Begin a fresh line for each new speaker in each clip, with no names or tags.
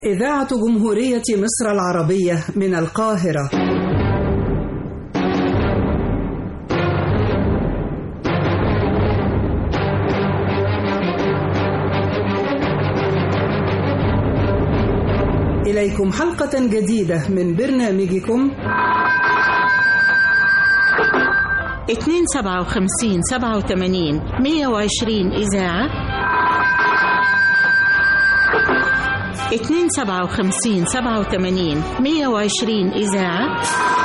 إذاعة جمهورية مصر العربية من القاهرة إليكم حلقة جديدة من برنامجكم
اتنين سبعة وخمسين سبعة وثمانين مية وعشرين إذاعة اتنين سبعة وخمسين سبعة وثمانين مية وعشرين إذاعة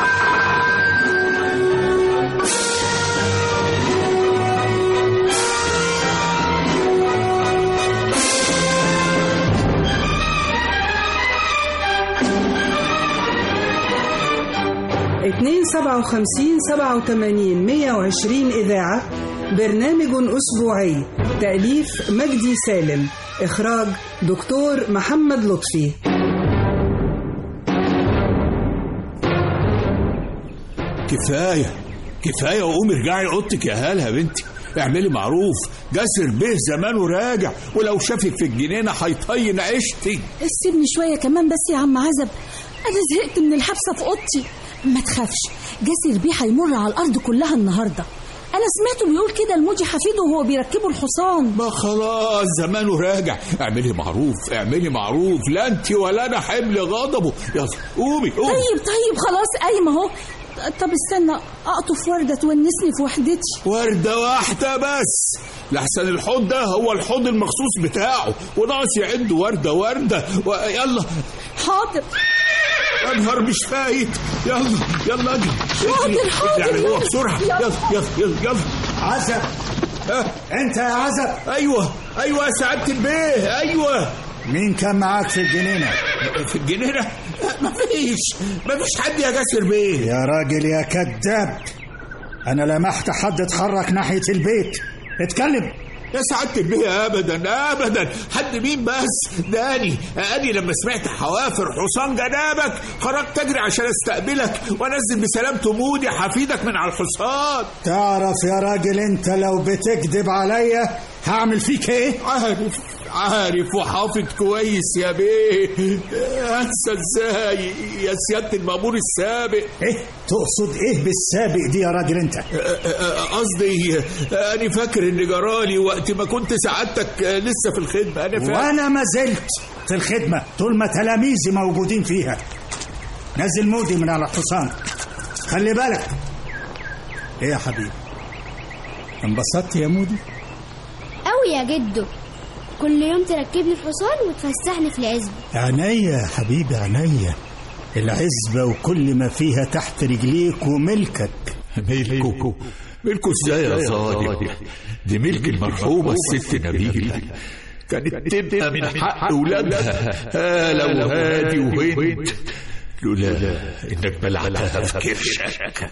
اتنين سبعة وخمسين سبعة وثمانين مية وعشرين إذاعة برنامج أسبوعي تأليف مجدي سالم إخراج دكتور محمد لطفي
كفاية كفاية وقومي ارجعي اوضتك يا هالة يا بنتي اعملي معروف جسر به زمانه راجع ولو شافك في الجنينة هيطين عيشتي
سيبني شوية كمان بس يا عم عزب أنا زهقت من الحبسة في أوضتي ما تخافش جاسر بيه هيمر على الأرض كلها النهاردة أنا سمعته بيقول كده الموجي حفيده وهو بيركبوا الحصان
ما خلاص زمانه راجع اعملي معروف اعملي معروف لا انت ولا انا حمل غضبه يلا قومي قومي
طيب طيب خلاص قايمة أهو طب استنى أقطف وردة تونسني في وحدتي
وردة واحدة بس لحسن الحوض ده هو الحوض المخصوص بتاعه وناقص يعد وردة وردة و... يلا
حاضر
يا نهار مش فايت يلا يلا اجري
حاضر، حاضر،
يعني هو
يلا.
بسرعة
يلا.
يلا يلا يلا يلا
عزب
ها
انت يا عزب
ايوه ايوه يا سعادة البيه ايوه
مين كان معاك في الجنينة
في الجنينة مفيش مفيش حد يا جاسر بيه
يا راجل يا كذاب انا لمحت حد اتحرك ناحية البيت اتكلم
يا سعادة البيه ابدا ابدا حد مين بس داني اني لما سمعت حوافر حصان جنابك خرجت اجري عشان استقبلك وانزل بسلامته مودي حفيدك من على الحصان
تعرف يا راجل انت لو بتكذب عليا هعمل فيك ايه
عارف عارف وحافظ كويس يا بيه انسى ازاي يا سياده المامور السابق
ايه تقصد ايه بالسابق دي يا راجل انت
قصدي انا فاكر ان جرالي وقت ما كنت سعادتك لسه في الخدمه انا فاكر
وانا ما زلت في الخدمة طول ما تلاميذي موجودين فيها نزل مودي من على الحصان خلي بالك ايه يا حبيبي انبسطت يا مودي
أوي يا جدو كل يوم تركبني الحصان وتفسحني في العزب
عينيا يا حبيبي عينيا العزبة وكل ما فيها تحت رجليك وملكك
ملكه ملكه ازاي يا ظالم دي ملك المرحومة الست نبيلة كانت تبقى من حق ولادها هالة وهادي وهند لولا انك بلعتها في كرشك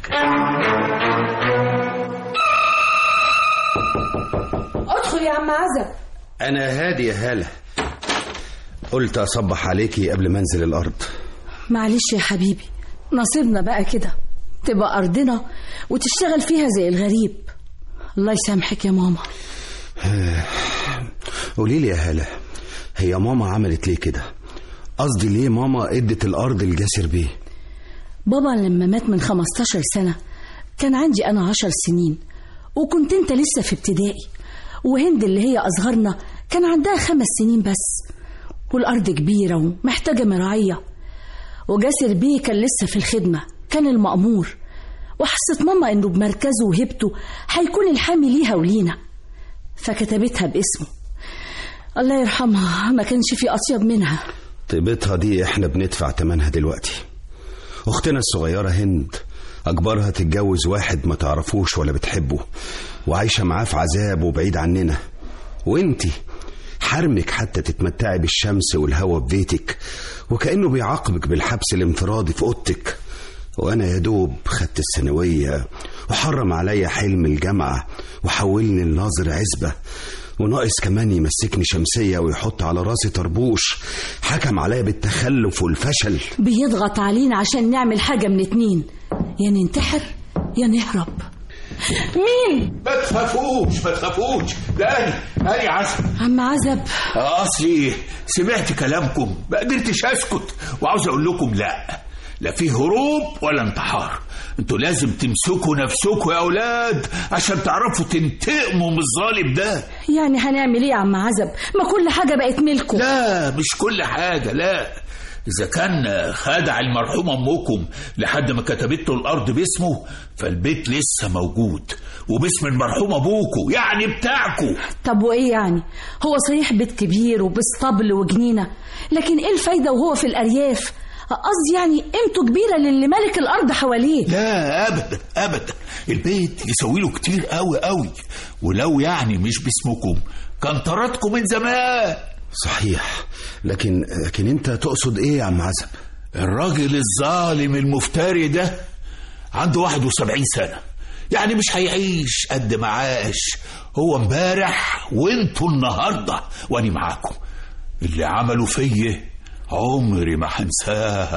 ادخل يا عم عزب
أنا هادي يا هالة قلت أصبح عليكي قبل ما أنزل الأرض
معلش يا حبيبي نصيبنا بقى كده تبقى أرضنا وتشتغل فيها زي الغريب الله يسامحك يا ماما
قولي لي يا هالة هي ماما عملت ليه كده قصدي ليه ماما ادت الأرض لجاسر بيه
بابا لما مات من 15 سنة كان عندي أنا عشر سنين وكنت أنت لسه في ابتدائي وهند اللي هي أصغرنا كان عندها خمس سنين بس والأرض كبيرة ومحتاجة مراعية وجاسر بيه كان لسه في الخدمة كان المأمور وحست ماما إنه بمركزه وهبته هيكون الحامي ليها ولينا فكتبتها باسمه الله يرحمها ما كانش في أطيب منها
طيبتها دي احنا بندفع تمنها دلوقتي أختنا الصغيرة هند أجبرها تتجوز واحد ما تعرفوش ولا بتحبه وعايشة معاه في عذاب وبعيد عننا وانتي حرمك حتى تتمتعي بالشمس والهوا في بيتك وكأنه بيعاقبك بالحبس الانفرادي في أوضتك وأنا يا دوب خدت الثانوية وحرم عليا حلم الجامعة وحولني لناظر عزبة وناقص كمان يمسكني شمسية ويحط على راسي طربوش حكم عليا بالتخلف والفشل
بيضغط علينا عشان نعمل حاجة من اتنين يا ننتحر يا نهرب مين
ما تخافوش ما تخافوش ده أنا أنا عسل
عم عزب
اصلي سمعت كلامكم ما قدرتش اسكت وعاوز اقول لكم لا لا في هروب ولا انتحار انتوا لازم تمسكوا نفسكم يا اولاد عشان تعرفوا تنتقموا من الظالم ده
يعني هنعمل ايه يا عم عزب ما كل حاجة بقت ملكه
لا مش كل حاجه لا إذا كان خدع المرحوم أمكم لحد ما كتبت له الأرض باسمه فالبيت لسه موجود وباسم المرحوم أبوكوا يعني بتاعكوا
طب وايه يعني هو صحيح بيت كبير وباسطبل وجنينة لكن ايه الفايدة وهو في الأرياف قصدي يعني قيمته كبيرة للي مالك الأرض حواليه
لا ابدا ابدا البيت يسوي له كتير قوي قوي ولو يعني مش باسمكم كان طردكم من زمان
صحيح لكن لكن انت تقصد ايه يا عم عزب
الراجل الظالم المفتري ده عنده 71 سنة يعني مش هيعيش قد ما عاش هو امبارح وانتوا النهاردة واني معاكم اللي عملوا فيا عمري ما هنساه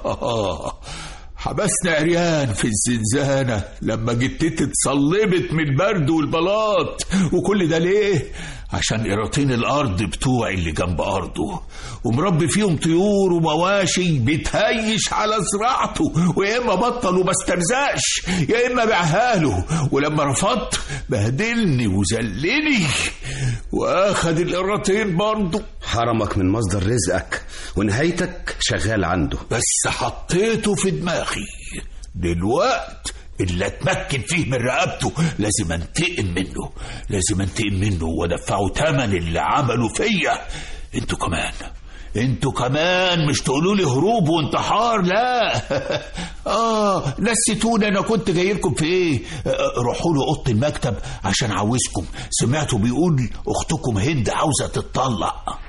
حبسنا عريان في الزنزانة لما جتتي اتصلبت من البرد والبلاط وكل ده ليه؟ عشان قراطين الأرض بتوعي اللي جنب أرضه ومربي فيهم طيور ومواشي بتهيش على زراعته ويا إما بطل وما استرزقش يا إما بعها له ولما رفضت بهدلني وذلني وأخد القراطين برضه
حرمك من مصدر رزقك ونهايتك شغال عنده
بس حطيته في دماغي دلوقت اللي اتمكن فيه من رقبته لازم انتقم منه لازم انتقم منه وادفعه تمن اللي عمله فيا انتوا كمان انتوا كمان مش تقولوا لي هروب وانتحار لا اه نسيتوني انا كنت جاي لكم في ايه آه، روحوا له اوضه المكتب عشان عاوزكم سمعتوا بيقول اختكم هند عاوزه تتطلق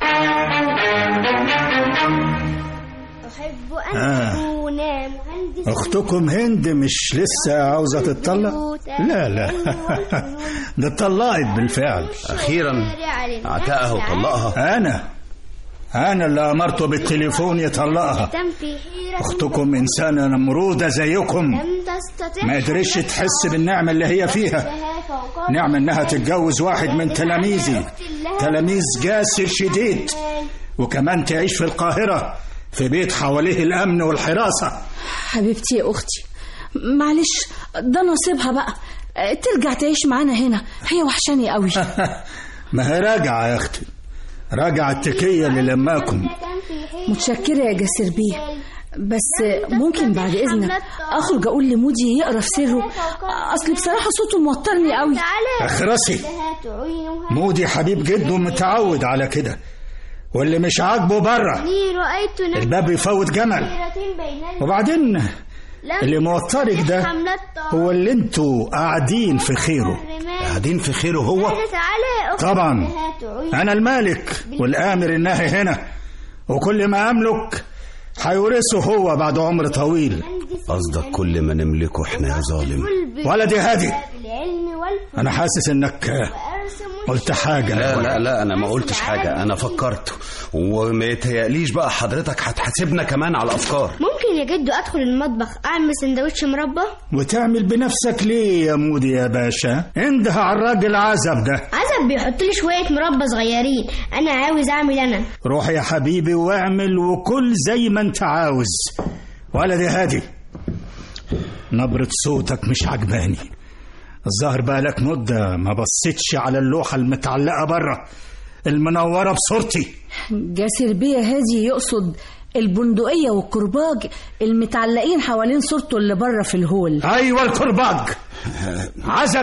أحب أن
آه.
أكون مهندسا
اختكم هند مش لسه عاوزه تتطلق لا لا ده اتطلقت بالفعل
أخيراً عتقها وطلقها
انا انا اللي امرته بالتليفون يطلقها
تم في حيرة
اختكم انسانه نمروده زيكم
لم تستطع
ما قدرتش تحس بالنعمه اللي هي فيها
لها فوق
نعمة انها تتجوز واحد من تلاميذي تلاميذ جاسر شديد وكمان تعيش في القاهرة في بيت حواليه الأمن والحراسة
حبيبتي يا أختي معلش ده نصيبها بقى ترجع تعيش معانا هنا هي وحشاني قوي
ما هي راجعة يا أختي راجعة التكية اللي لماكم
تم في حيرة
متشكرة يا جاسر بيه بس ممكن بعد إذنك أخرج أقول لمودي يقرا في سره أصل بصراحة صوته موترني قوي
تعالى
اخرسي
لها تعينها
مودي حبيب جده متعود على كده واللي مش عاجبه بره
لي رأيت نفسي
الباب يفوت جمل
بين
وبعدين
لم
اللي موترك ده
حملة
هو اللي انتوا قاعدين في خيره
الرمال
قاعدين في خيره هو
تعالى يا أختي
طبعا
لها تعين
أنا المالك والآمر الناهي هنا وكل ما أملك هيورثه هو بعد عمر طويل
قصدك كل ما نملكه احنا يا ظالم
ولدي هادي
بالعلم والفضل
أنا حاسس إنك
وأرسم
قلت حاجة
لا لا لا انا ما قلتش حاجه انا فكرت وما يتهيأليش بقى حضرتك هتحاسبنا كمان على الافكار
ممكن يا جدو أدخل المطبخ أعمل سندوتش مربى
وتعمل بنفسك ليه يا مودي يا باشا انده على الراجل عزب ده
عزب بيحط لي شوية مربى صغيرين أنا عاوز أعمل أنا
روح يا حبيبي واعمل وكل زي ما انت عاوز ولدي هادي نبرة صوتك مش عجباني الظاهر بقالك مدة ما بصيتش على اللوحة المتعلقة بره المنورة بصورتي
جاسر بيه هادي يقصد البندقية والكرباج المتعلقين حوالين صورته اللي بره في الهول
أيوة الكرباج عزب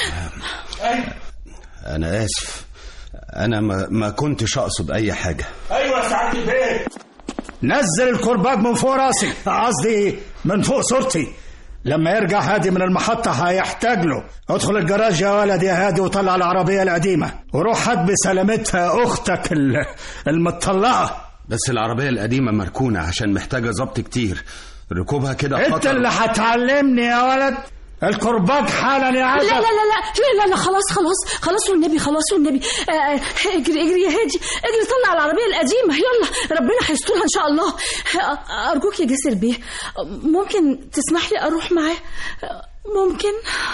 انا اسف انا ما, ما كنتش اقصد اي حاجه
ايوه سعاده البيت
نزل الكرباج من فوق راسي قصدي من فوق صورتي لما يرجع هادي من المحطة هيحتاج له ادخل الجراج يا ولد يا هادي وطلع العربية القديمة وروح هات بسلامتها أختك ال- المطلقة
بس العربيه القديمه مركونه عشان محتاجه ظبط كتير ركوبها كده
انت
خطر
اللي هتعلمني يا ولد الكرباج حالا يا
لا
عزة
لا لا لا لا لا, لا خلاص خلاص خلاص والنبي خلاص والنبي آه، آه، اجري اجري يا هادي اجري طلع العربية القديمة يلا ربنا هيسترها ان شاء الله آه، ارجوك يا جاسر بيه ممكن تسمح لي اروح معاه آه، ممكن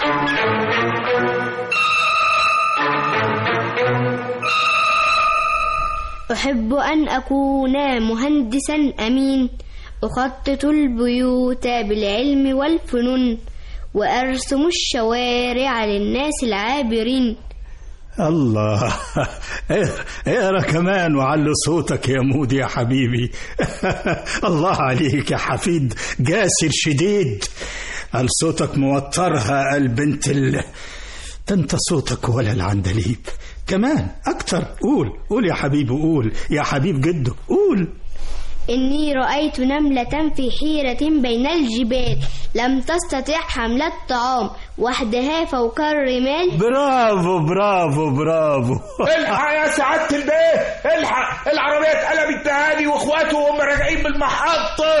أحب أن أكون مهندسا أمين أخطط البيوت بالعلم والفنون وأرسم الشوارع للناس العابرين
الله اقرا كمان وعلي صوتك يا مودي يا حبيبي الله عليك يا حفيد جاسر شديد قال صوتك موترها البنت ال... ده انت صوتك ولا العندليب كمان اكتر قول قول يا حبيبي قول يا حبيب جده قول
إني رأيت نملة في حيرة بين الجبال لم تستطع حمل الطعام وحدها فوق الرمال
برافو برافو برافو
الحق يا سعادة البيه الحق العربية اتقلبت تهاني واخواته وهم راجعين من المحطة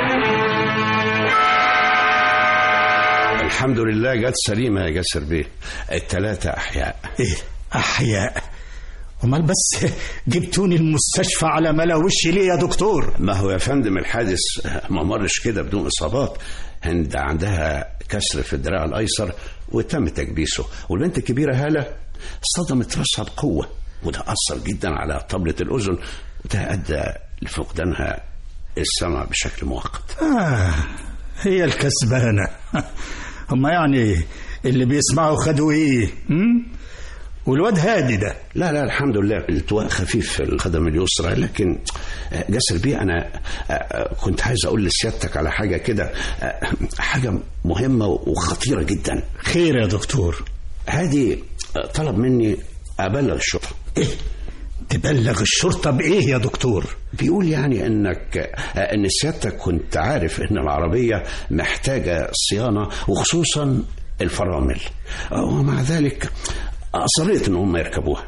الحمد لله جت سليمة يا جاسر بيه التلاتة أحياء
ايه احياء امال بس جبتوني المستشفى على ملا وشي ليه يا دكتور
ما هو يا فندم الحادث ما مرش كده بدون إصابات هند عندها كسر في الدراع الأيسر وتم تكبيسه والبنت الكبيرة هالة اصطدمت راسها بقوة وده أثر جدا على طبلة الأذن وده أدى لفقدانها السمع بشكل مؤقت
آه هي الكسبانة هما يعني اللي بيسمعوا خدوا ايه هم؟ والواد هادي ده
لا لا الحمد لله التواء خفيف في القدم اليسرى لكن آه، جاسر بيه انا آه، آه، كنت عايز اقول لسيادتك على حاجه كده آه، حاجه مهمه وخطيره جدا
خير يا دكتور
هادي آه، طلب مني ابلغ الشرطه
ايه تبلغ الشرطة بايه يا دكتور
بيقول يعني انك آه، ان سيادتك كنت عارف ان العربيه محتاجه صيانه وخصوصا الفرامل آه، ومع ذلك اصريت ان هم يركبوها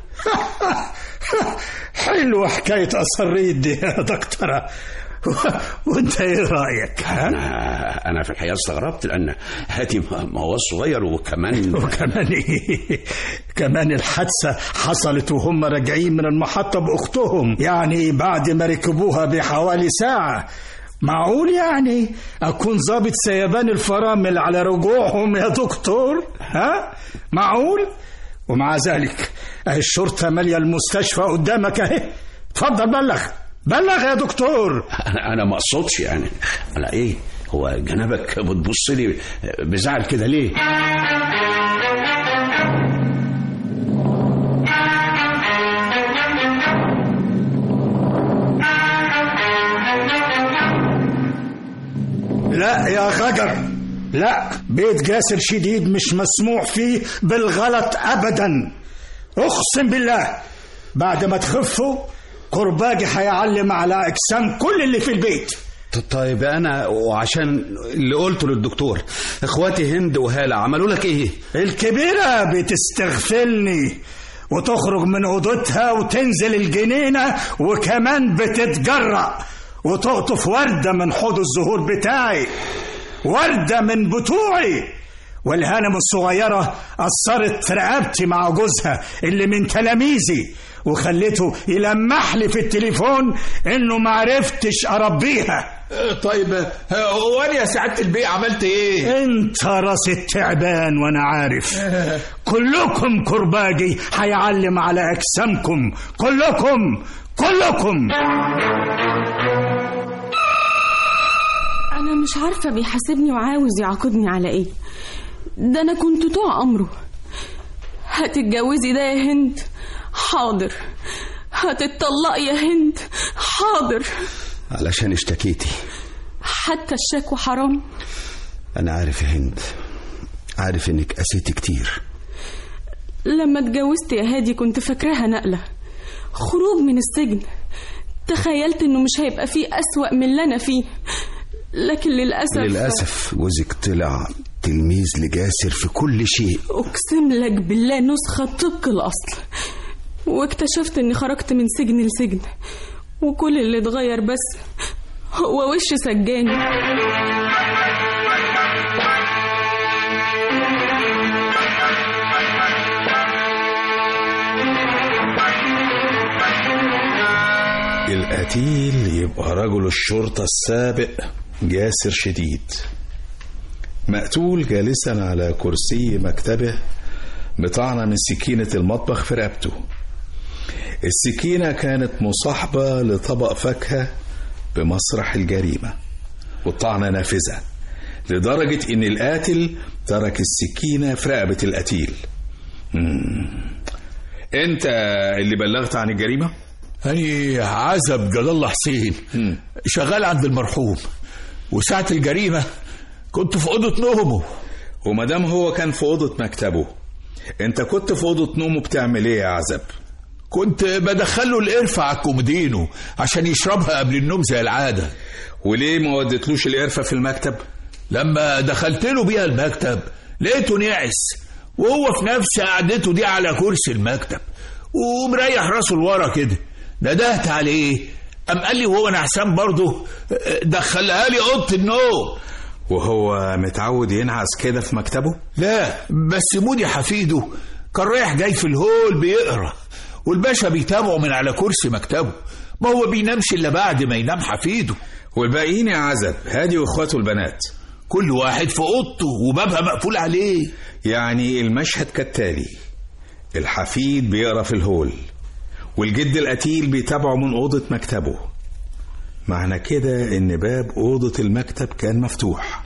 حلوة حكاية أصريت دي يا دكتورة وانت ايه رأيك ها؟
انا انا في الحقيقه استغربت لان هادي ما ما هو صغير وكمان
وكمان ايه كمان الحادثة حصلت وهم راجعين من المحطة بأختهم يعني بعد ما ركبوها بحوالي ساعة معقول يعني أكون ظابط سيبان الفرامل على رجوعهم يا دكتور ها معقول ومع ذلك أهي الشرطة مالية المستشفى قدامك أهي اتفضل بلغ بلغ يا دكتور
انا انا ما اقصدش يعني على ايه هو جنابك بتبص لي بزعل كده ليه
لا يا خجر لا بيت جاسر شديد مش مسموح فيه بالغلط ابدا اقسم بالله بعد ما تخفوا كرباجي هيعلم على اجسام كل اللي في البيت
طيب انا وعشان اللي قلته للدكتور اخواتي هند وهاله عملوا لك ايه
الكبيرة بتستغفلني وتخرج من أوضتها وتنزل الجنينة وكمان بتتجرأ وتقطف وردة من حوض الزهور بتاعي وردة من بتوعي والهانم الصغيرة أثرت في رقبتي مع جوزها اللي من تلاميذي وخليته يلمح لي في التليفون انه معرفتش اربيها
طيب وانا يا سعادة البيه عملت ايه
انت راس التعبان وانا عارف كلكم كرباجي هيعلم على اجسامكم كلكم كلكم
أنا مش عارفة بيحاسبني وعاوز يعاقبني على إيه ده أنا كنت طوع أمره هتتجوزي ده يا هند حاضر هتتطلقي يا هند حاضر
علشان اشتكيتي
حتى الشكوى حرام
انا عارف يا هند عارف انك قسيتي كتير
لما اتجوزت يا هادي كنت فاكراها نقلة خروج من السجن تخيلت انه مش هيبقى فيه أسوأ من اللي أنا فيه لكن للأسف
للاسف جوزك طلع تلميذ لجاسر في كل شيء
أقسم لك بالله نسخة طبق الأصل واكتشفت إني خرجت من سجن لسجن وكل اللي اتغير بس هو وش سجاني
القتيل يبقى رجل الشرطة السابق جاسر شديد مقتول جالسا على كرسي مكتبه بطعنة من سكينة المطبخ في رقبته السكينة كانت مصاحبة لطبق فاكهة بمسرح الجريمة والطعنة نافذة لدرجة إن القاتل ترك السكينة في رقبة القتيل مم. أنت اللي بلغت عن الجريمة؟
أنا عزب جلال الله حسين شغال عند المرحوم وساعة الجريمة كنت في أوضة نومه
ومادام هو كان في أوضة مكتبه أنت كنت في أوضة نومه بتعمل إيه يا عزب؟
كنت بدخله القرفة على الكومودينو عشان يشربها قبل النوم زي العادة
وليه ما وديتلوش القرفة في المكتب؟
لما دخلت له بيها المكتب لقيته نعس وهو في نفس قعدته دي على كرسي المكتب ومريح راسه لورا كده ندهت عليه قام قال لي وهو نعسان برضه دخلها لي اوضه النوم
وهو متعود ينعس كده في مكتبه؟
لا بس مودي حفيده كان رايح جاي في الهول بيقرا والباشا بيتابعه من على كرسي مكتبه ما هو بينامش الا بعد ما ينام حفيده
والباقيين يا عزب هادي واخواته البنات
كل واحد في اوضته وبابها مقفول عليه
يعني المشهد كالتالي الحفيد بيقرا في الهول والجد القتيل بيتابعه من أوضة مكتبه معنى كده إن باب أوضة المكتب كان مفتوح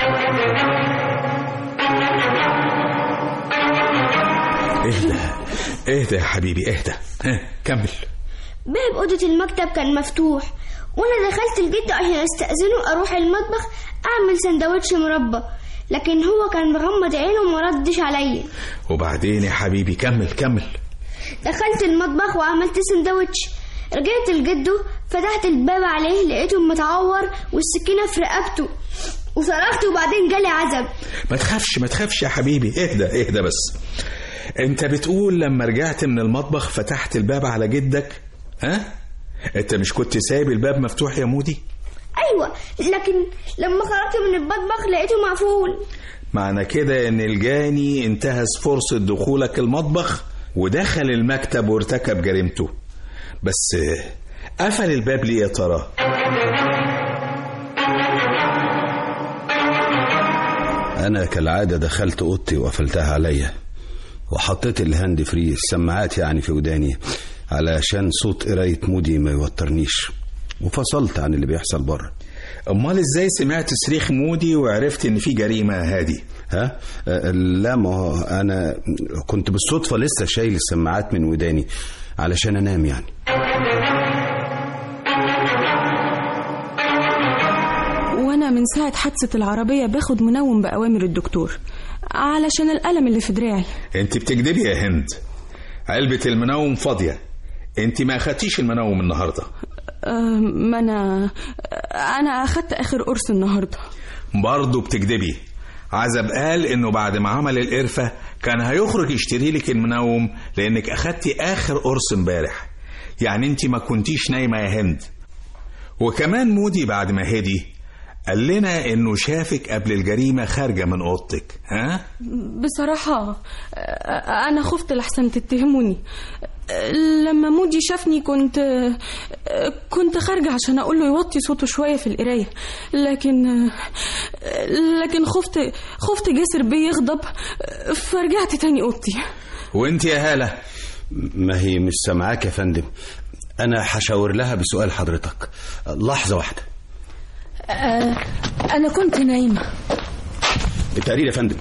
اهدى اهدى يا حبيبي اهدى ها كمل
باب أوضة المكتب كان مفتوح وأنا دخلت الجد عشان أستأذنه أروح المطبخ أعمل سندوتش مربى لكن هو كان مغمض عينه وما ردش عليا
وبعدين يا حبيبي كمل كمل
دخلت المطبخ وعملت سندوتش رجعت لجده فتحت الباب عليه لقيته متعور والسكينة في رقبته وصرخت وبعدين جالي عزب
ما تخافش ما تخافش يا حبيبي اهدى اهدى بس انت بتقول لما رجعت من المطبخ فتحت الباب على جدك ها انت مش كنت سايب الباب مفتوح يا مودي
أيوة لكن لما خرجت من المطبخ لقيته مقفول
معنى كده ان الجاني انتهز فرصة دخولك المطبخ ودخل المكتب وارتكب جريمته بس قفل الباب ليه يا ترى
أنا كالعادة دخلت أوضتي وقفلتها عليا وحطيت الهاند فري السماعات يعني في وداني علشان صوت قراية مودي ما يوترنيش وفصلت عن اللي بيحصل بره
امال ازاي سمعت صريخ مودي وعرفت ان في جريمه هادي
ها أه لا ما هو انا كنت بالصدفه لسه شايل السماعات من وداني علشان انام يعني
وانا من ساعة حادثة العربية باخد منوم بأوامر الدكتور علشان الألم اللي في دراعي
انت بتكدبي يا هند علبة المنوم فاضية انت ما اخدتيش المنوم النهاردة
أه ما انا انا اخدت اخر قرص النهارده
برضه بتكدبي عزب قال انه بعد ما عمل القرفة كان هيخرج يشتري لك المنوم لانك اخدتي اخر قرص امبارح يعني انت ما كنتيش نايمة يا هند وكمان مودي بعد ما هدي قال لنا انه شافك قبل الجريمة خارجة من اوضتك ها
بصراحة انا خفت لحسن تتهموني لما مودي شافني كنت كنت خارجة عشان أقول له يوطي صوته شوية في القراية لكن لكن خفت خفت جاسر بيه يغضب فرجعت تاني أوضتي
وانت يا هالة
ما هي مش سامعاك يا فندم أنا هشاور لها بسؤال حضرتك لحظة واحدة
آه أنا كنت نايمة
التقرير يا فندم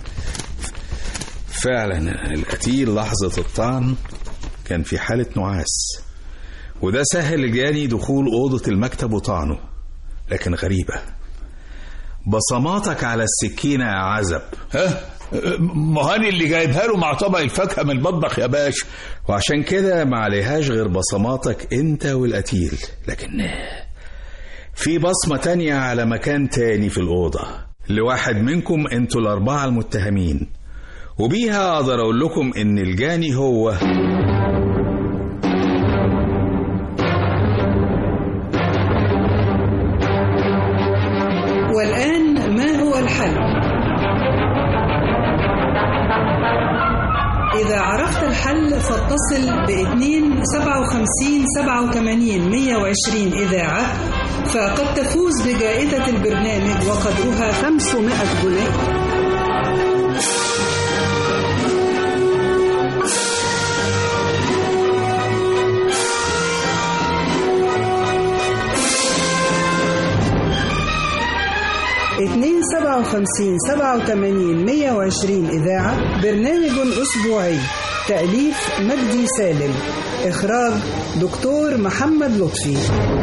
فعلا القتيل لحظة الطعن كان في حالة نعاس وده سهل الجاني دخول أوضة المكتب وطعنه لكن غريبة بصماتك على السكينة يا عزب
ها مهاني اللي جايبها له مع طبق الفاكهة من المطبخ يا باشا
وعشان كده ما عليهاش غير بصماتك انت والقتيل لكن في بصمة تانية على مكان تاني في الأوضة لواحد منكم انتوا الأربعة المتهمين وبيها أقدر أقول لكم إن الجاني هو
والآن ما هو الحل؟ إذا عرفت الحل فاتصل ب 2 57 87 120 إذاعة فقد تفوز بجائزة البرنامج وقدرها 500 جنيه اتنين سبعة وخمسين سبعة وتمانين مية وعشرين إذاعة برنامج أسبوعي تأليف مجدي سالم إخراج دكتور محمد لطفي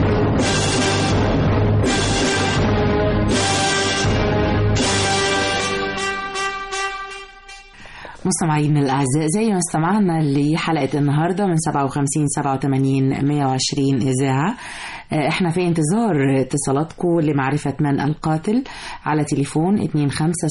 مستمعينا الأعزاء زي ما استمعنا لحلقة النهاردة من 57 87 120 إذاعة احنا في انتظار اتصالاتكم لمعرفة من القاتل على تليفون 25792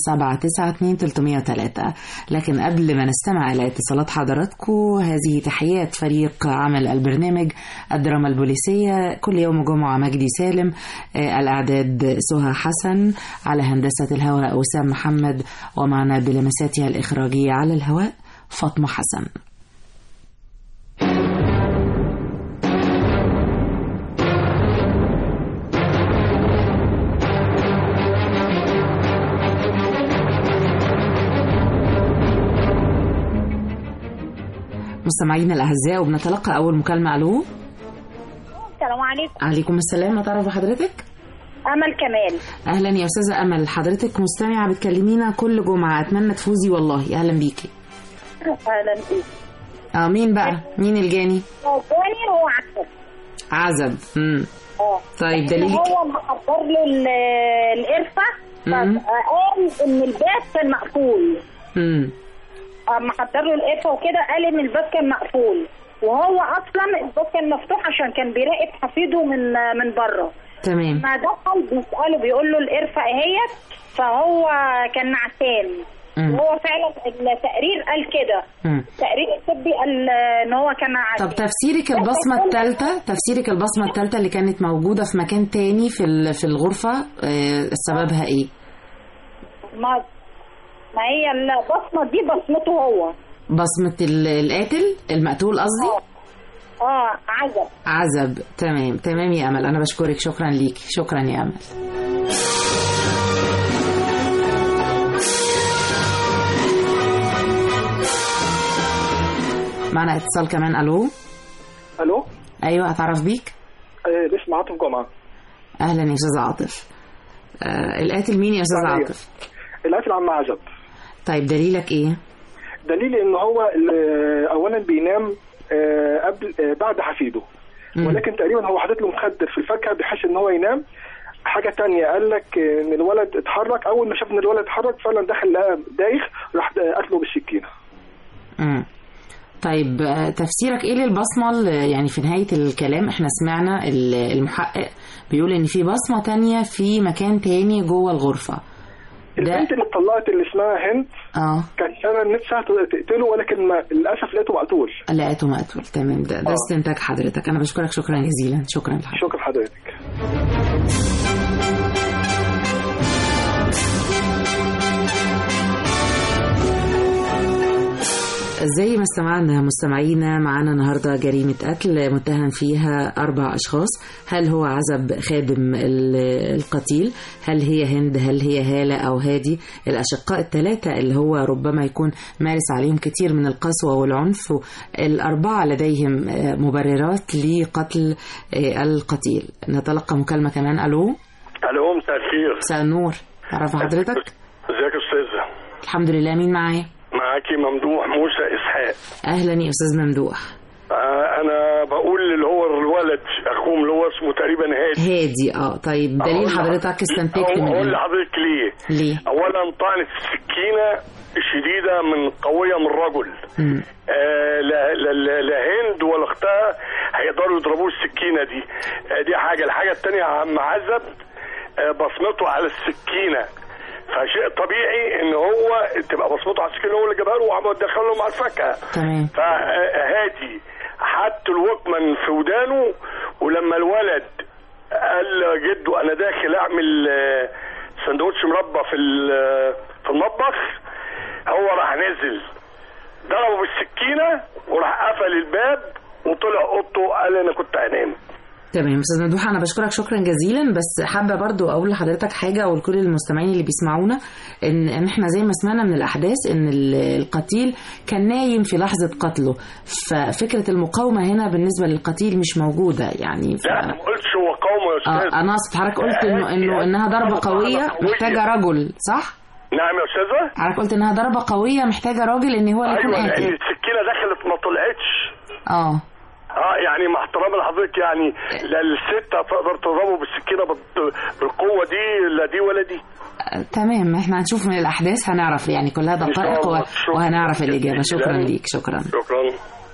لكن قبل ما نستمع إلى اتصالات حضراتكم هذه تحيات فريق عمل البرنامج الدراما البوليسية كل يوم جمعة مجدي سالم الأعداد سهى حسن على هندسة الهواء وسام محمد ومعنا بلمساتها الإخراجية على الهواء فاطمة حسن مستمعينا الاعزاء وبنتلقى اول مكالمه الو
السلام عليكم
عليكم السلام اتعرف حضرتك
امل كمال
اهلا يا استاذه امل حضرتك مستمعه بتكلمينا كل جمعه اتمنى تفوزي والله اهلا بيكي
اهلا بيك
اه مين بقى مين الجاني
الجاني هو عسل
عزب امم
اه
طيب دليلك
هو محضر له ال- القرفه
مم.
قال ان الباب كان مقفول
امم
اما حضر له القرفه وكده قال ان الباب كان مقفول وهو اصلا الباب كان مفتوح عشان كان بيراقب حفيده من من بره
تمام
ما دخل بيساله بيقول له القرفه اهيت فهو كان نعسان
مم.
وهو فعلا التقرير قال كده
مم.
التقرير الطبي قال ان هو كان عسل
طب تفسيرك البصمة الثالثة تفسيرك البصمة الثالثة اللي كانت موجودة في مكان تاني في ال- في الغرفة آه، سببها ايه؟
ما ما هي البصمه دي بصمته هو
بصمة ال- القاتل المقتول قصدي؟
اه عزب
عزب تمام تمام يا أمل أنا بشكرك شكرا ليك شكرا يا أمل معنا اتصال كمان ألو
الو
أيوة أتعرف بيك
آه، اسمي عاطف جمعه
أهلا يا أستاذ عاطف آه القاتل مين يا أستاذ
بعدين.
عاطف؟
القاتل عم عزب
طيب دليلك إيه؟
دليل ان هو آه، اولا بينام آه، قبل آه، بعد حفيده
مم.
ولكن تقريبا هو حاطط له مخدر في الفاكهه بحيث ان هو ينام حاجه تانية قال لك آه، ان الولد اتحرك اول ما شاف ان الولد اتحرك فعلا دخل لقى دايخ راح قتله بالسكينه
مم. طيب آه، تفسيرك ايه للبصمة اللي- يعني في نهاية الكلام احنا سمعنا ال- المحقق بيقول ان في بصمة تانية في مكان تاني جوه الغرفة ده
البنت اللي اتطلقت اللي اسمها هند
اه
كانت فعلا نفسها تقتله ولكن ما للاسف لقيته مقتول
لقيته مقتول تمام ده ده
آه.
استنتاج حضرتك انا بشكرك شكرا جزيلا شكرا لحضرتك
شكرا حضرتك
زي ما استمعنا مستمعينا معانا النهارده جريمة قتل متهم فيها أربع أشخاص هل هو عزب خادم ال- القتيل هل هي هند هل هي هالة أو هادي الأشقاء الثلاثة اللي هو ربما يكون مارس عليهم كتير من القسوة والعنف الأربعة لديهم آه، مبررات لقتل آه، القتيل نتلقى مكالمة كمان ألو
الو مساء الخير
مساء النور تعرف حضرتك
ازيك يا استاذه
الحمد لله مين معايا
معاكي ممدوح موسى اسحاق
أهلا يا أستاذ ممدوح
آه انا بقول اللي هو الولد اخوهم اللي هو اسمه تقريبا هادي
هادي اه طيب دليل
أقول-
حضرتك استنتجت من
اقول
ايه
لحضرتك ليه
ليه
اولا طعنه السكينه شديده من قويه من رجل
مم.
آه لا, لا, لا, لا هند ولا اختها هيقدروا يضربوه السكينه دي آه دي حاجه الحاجه الثانيه عم عزب آه بصمته على السكينه فشيء طبيعي ان هو تبقى بصمته على السكينه هو اللي جابها له وعمل دخله مع الفاكهه
تمام
فهادي حط الوكمان في ودانه ولما الولد قال جده انا داخل اعمل آه، سندوتش مربى في ال- في المطبخ هو راح نزل ضربه بالسكينه وراح قفل الباب وطلع اوضته قال انا كنت انام
تمام استاذ ممدوح انا بشكرك شكرا جزيلا بس حابه برضو اقول لحضرتك حاجه ولكل المستمعين اللي بيسمعونا ان ان احنا زي ما سمعنا من الاحداث ان ال- القتيل كان نايم في لحظه قتله ففكره المقاومه هنا بالنسبه للقتيل مش موجوده يعني ف...
لا ما قلتش هو قومه يا استاذ
آه انا اقصد حضرتك قلت انه انه انها ضربه قويه محتاجه رجل صح؟
نعم يا استاذه
حضرتك قلت انها ضربه قويه محتاجه راجل ان هو اللي يكون
ايوه لان
قاتل
السكينه دخلت ما طلعتش
اه
اه يعني مع احترامي لحضرتك يعني لا الست هتقدر تضربه بالسكينه بال- بالقوه دي لا دي ولا دي
آه، تمام احنا هنشوف من الاحداث هنعرف يعني كلها
إن شاء
دقائق
الله.
و...
شكراً.
وهنعرف الاجابه شكرا
جزيلاً.
ليك شكرا
شكرا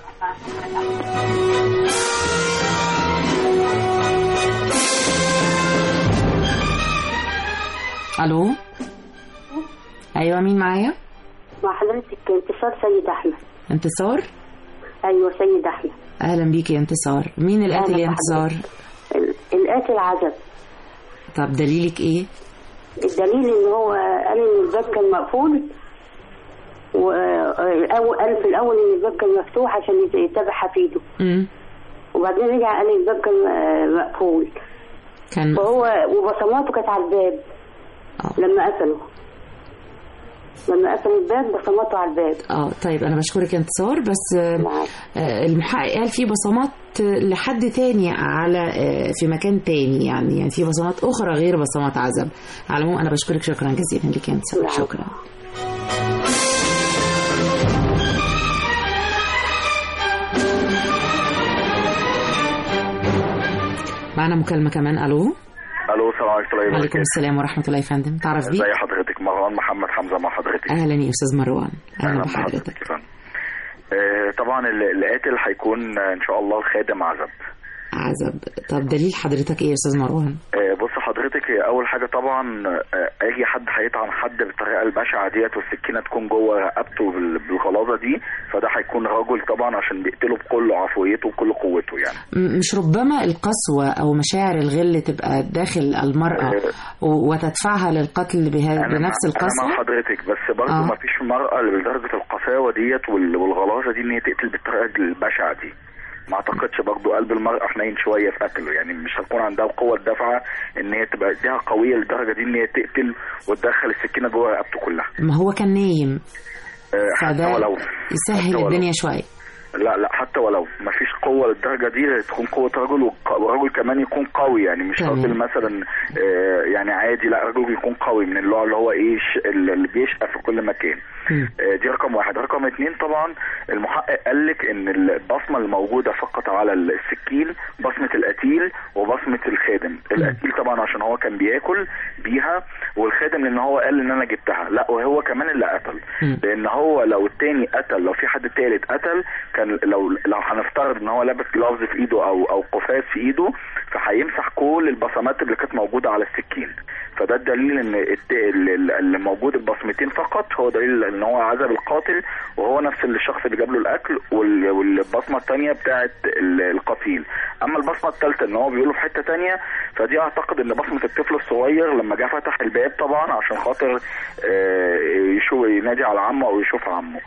الو ايوه مين معايا
مع حضرتك انتصار سيد احمد
انتصار
ايوه سيد احمد
اهلا بيكي يا انتصار مين القاتل
أهلا
يا انتصار
ال- القاتل عزب
طب دليلك ايه
الدليل ان هو قال ان الباب كان مقفول و أو- قال في الاول ان الباب كان مفتوح عشان يت- يتابع حفيده
امم
وبعدين رجع قال الباب كان آه، مقفول
كان
وهو وبصماته كانت على الباب لما قفلوا لما قفلوا الباب بصماته على الباب
اه طيب انا بشكرك يا انتصار بس آه، آه، المحقق قال في بصمات آه، لحد تاني على آه، في مكان تاني يعني يعني في بصمات اخرى غير بصمات عزب على العموم انا بشكرك شكرا جزيلا لك يا انتصار شكرا معنا مكالمة كمان الو
الو السلام عليكم ورحمه الله
وعليكم
وبركاته
السلام ورحمة الله يا فندم تعرف بيك
ازي حضرتك مروان محمد حمزه مع حضرتك
اهلا يا استاذ مروان اهلا
أهلا
بحضرتك
بحضرتك يا فندم. آه، طبعا ال- القاتل هيكون آه، ان شاء الله الخادم عزب
عزب طب دليل حضرتك ايه يا استاذ مروان
آه، بص حضرتك هي اول حاجه طبعا آه، اي حد هيطعن حد بالطريقه البشعه ديت والسكينه تكون جوه رقبته بال- بالغلاظه دي فده هيكون رجل طبعا عشان بيقتله بكل عفويته وكل قوته يعني
م- مش ربما القسوة أو مشاعر الغل تبقى داخل المرأة و- وتدفعها للقتل بها بنفس
انا
القسوة
مع حضرتك بس برضه
آه.
ما فيش مرأة اللي بدرجة القساوة ديت وال- والغلاظة دي ان هي تقتل بالطريقة البشعة دي ما اعتقدش برضه قلب المرأة حنين شوية في قتله يعني مش هتكون عندها القوة الدافعة ان هي تبقى ايديها قوية للدرجة دي ان هي تقتل وتدخل السكينة جوه رقبته كلها
ما هو كان نايم
آه، حتى
فده
ولو
يسهل
حتى ولو.
الدنيا شوية
لا لا حتى ولو ما فيش قوة للدرجة دي تكون قوة رجل والق- والرجل كمان يكون قوي يعني مش
تمام.
راجل مثلا آه، يعني عادي لا رجل يكون قوي من النوع اللي هو ايه ش- اللي بيشقى في كل مكان آه، دي رقم واحد رقم اتنين طبعا المحقق قال لك ان البصمه اللي موجوده فقط على السكين بصمه القتيل وبصمه الخادم القتيل طبعا عشان هو كان بياكل بيها والخادم لان هو قال ان انا جبتها لا وهو كمان اللي قتل لان هو لو التاني قتل لو في حد تالت قتل كان لو لو هنفترض ان هو لابس جلافز في ايده او او قفاز في ايده فهيمسح كل البصمات اللي كانت موجوده على السكين فده الدليل ان الت- ال- ال- اللي موجود البصمتين فقط هو دليل ان هو عذب القاتل وهو نفس الشخص اللي جاب له الاكل وال- والبصمه الثانيه بتاعت ال- القتيل اما البصمه الثالثه ان هو بيقوله في حته ثانيه فدي اعتقد ان بصمه الطفل الصغير لما جه فتح الباب طبعا عشان خاطر آه، يشوف ينادي على عمه او يشوف عمه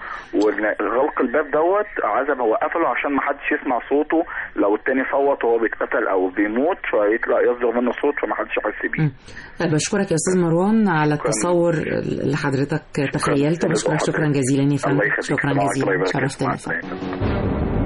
وغلق الباب دوت عزب هو قفله عشان ما حدش يسمع صوته لو التاني صوت وهو بيتقتل او بيموت فيطلع يصدر منه صوت فما حدش يحس بيه
طيب بشكرك يا أستاذ مروان على التصور اللي حضرتك تخيلته بشكرك شكرا جزيلا يا فندم شكرا جزيلا شرفتنا يا فندم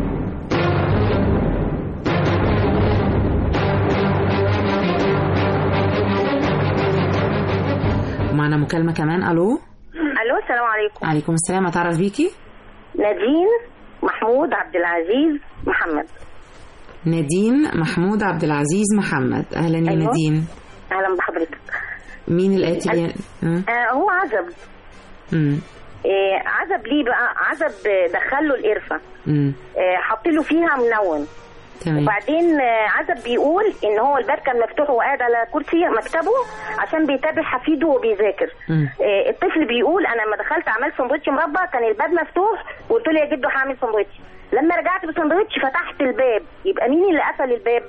ومعنا مكالمة كمان ألو
الو السلام عليكم
عليكم السلام أتعرف بيكي
نادين محمود عبد العزيز محمد
نادين محمود عبد العزيز محمد أهلا يا
أيوة.
نادين
اهلا بحضرتك
مين القاتل يا آه.
آه هو عزب
مم.
آه عزب ليه بقى عزب دخله القرفه
مم.
آه حط له فيها منون
تمام
وبعدين آه، عزب بيقول ان هو الباب كان مفتوح وقاعد على كرسي مكتبه عشان بيتابع حفيده وبيذاكر
مم.
آه، الطفل بيقول انا لما دخلت عملت سندوتش مربى كان الباب مفتوح وقلت له يا جدو هعمل سندوتش لما رجعت بالسندوتش فتحت الباب يبقى مين اللي قفل الباب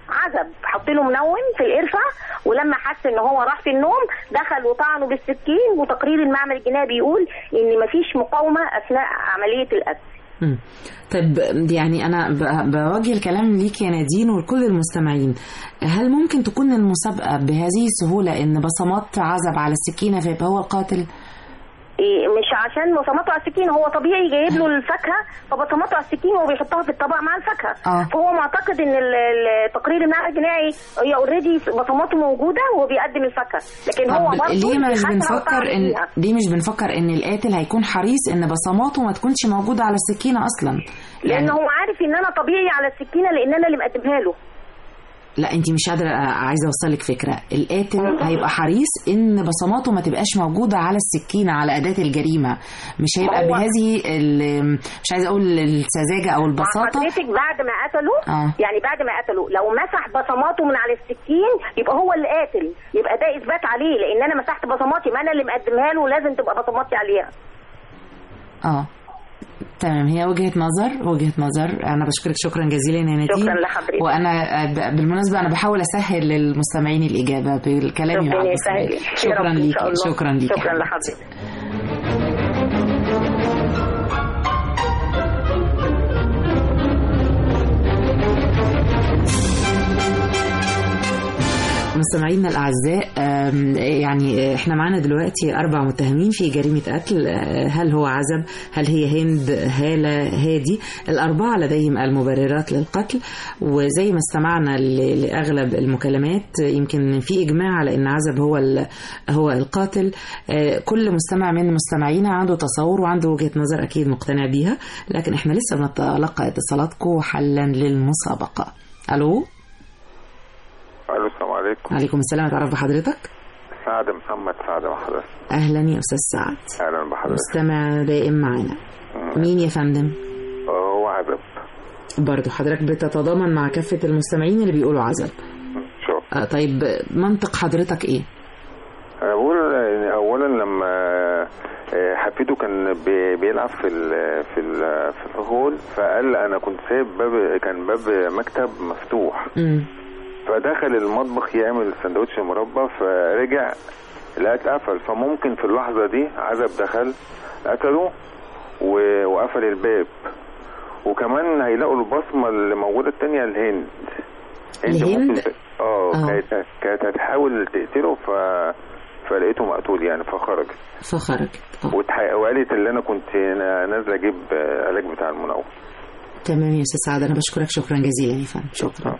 عزب حط له منوم في القرفه ولما حس ان هو راح في النوم دخل وطعنه بالسكين وتقرير المعمل الجنائي بيقول ان مفيش مقاومه اثناء عمليه القتل
مم. طيب يعني انا ب- بوجه الكلام ليك يا نادين ولكل المستمعين هل ممكن تكون المسابقه بهذه السهوله ان بصمات عزب على السكينه فيبقى هو القاتل
إيه، مش عشان بصماته على السكين هو طبيعي جايب له الفاكهه فبصماته على السكين وبيحطها في الطبق مع الفاكهه
آه.
فهو معتقد ان ال- ال- تقرير المعمل الجنائي هي اوريدي بصماته موجوده وهو بيقدم الفاكهه لكن هو
طب
برضه
ليه مش
بيحاسب على
بنفكر
طعم
ان
فيها.
ليه مش بنفكر ان القاتل هيكون حريص ان بصماته ما تكونش موجوده على السكينه اصلا
لان هو عارف ان انا طبيعي على السكينه لان انا اللي مقدمها له
لا انت مش قادره عايزه اوصل لك فكره القاتل هيبقى حريص ان بصماته ما تبقاش موجوده على السكينه على اداه الجريمه مش هيبقى
هو-
بهذه ال- مش عايزه اقول السذاجه او البساطه
حضرتك بعد ما قتله
آه.
يعني بعد ما قتله لو مسح بصماته من على السكين يبقى هو اللي قاتل يبقى ده اثبات عليه لان انا مسحت بصماتي ما انا اللي مقدمها له لازم تبقى بصماتي عليها
اه تمام هي وجهة نظر وجهة نظر أنا بشكرك شكرا جزيلا يا نادين
شكرا لحضرتك.
وأنا آه، ب- بالمناسبة أنا بحاول أسهل للمستمعين الإجابة بالكلام مع
ربنا
المستمعين
يسهل. يا
شكرا
رب إن
ليكي
شاء الله.
شكرا ليكي
شكرا لحضرتك
مستمعينا الأعزاء آم، يعني احنا معانا دلوقتي أربع متهمين في جريمة قتل آه، هل هو عزب هل هي هند هالة هادي الأربعة لديهم المبررات للقتل وزي ما استمعنا ل- لأغلب المكالمات آه، يمكن في إجماع على أن عزب هو ال- هو القاتل آه، كل مستمع من مستمعينا عنده تصور وعنده وجهة نظر أكيد مقتنع بيها لكن احنا لسه بنتلقى اتصالاتكم حلا للمسابقة ألو
الو السلام عليكم
عليكم السلام اتعرف بحضرتك
سعد محمد سعد مع حضرتك
اهلا يا استاذ سعد
اهلا بحضرتك
مستمع دائم معنا مين يا فندم
هو عزب
برضو حضرتك بتتضامن مع كافة المستمعين اللي بيقولوا عزب
شوف
آه طيب منطق حضرتك ايه
انا بقول إن اولا لما آه، حفيده كان بي- بيلعب في ال في ال في الهول فقال انا كنت سايب باب كان باب مكتب مفتوح
مم.
فدخل المطبخ يعمل سندوتش مربى فرجع لقى اتقفل فممكن في اللحظه دي عزب دخل قتله و- وقفل الباب وكمان هيلاقوا البصمه اللي موجوده التانية الهند هند
الهند؟
ممكن ت- اه
آه.
كانت كانت هتحاول تقتله ف فلقيته مقتول يعني فخرجت
فخرجت
وتح- وقالت اللي انا كنت نا- نازله اجيب آه، علاج بتاع المنوم
تمام يا استاذ سعد انا بشكرك شكرا جزيلا يا فندم شكرا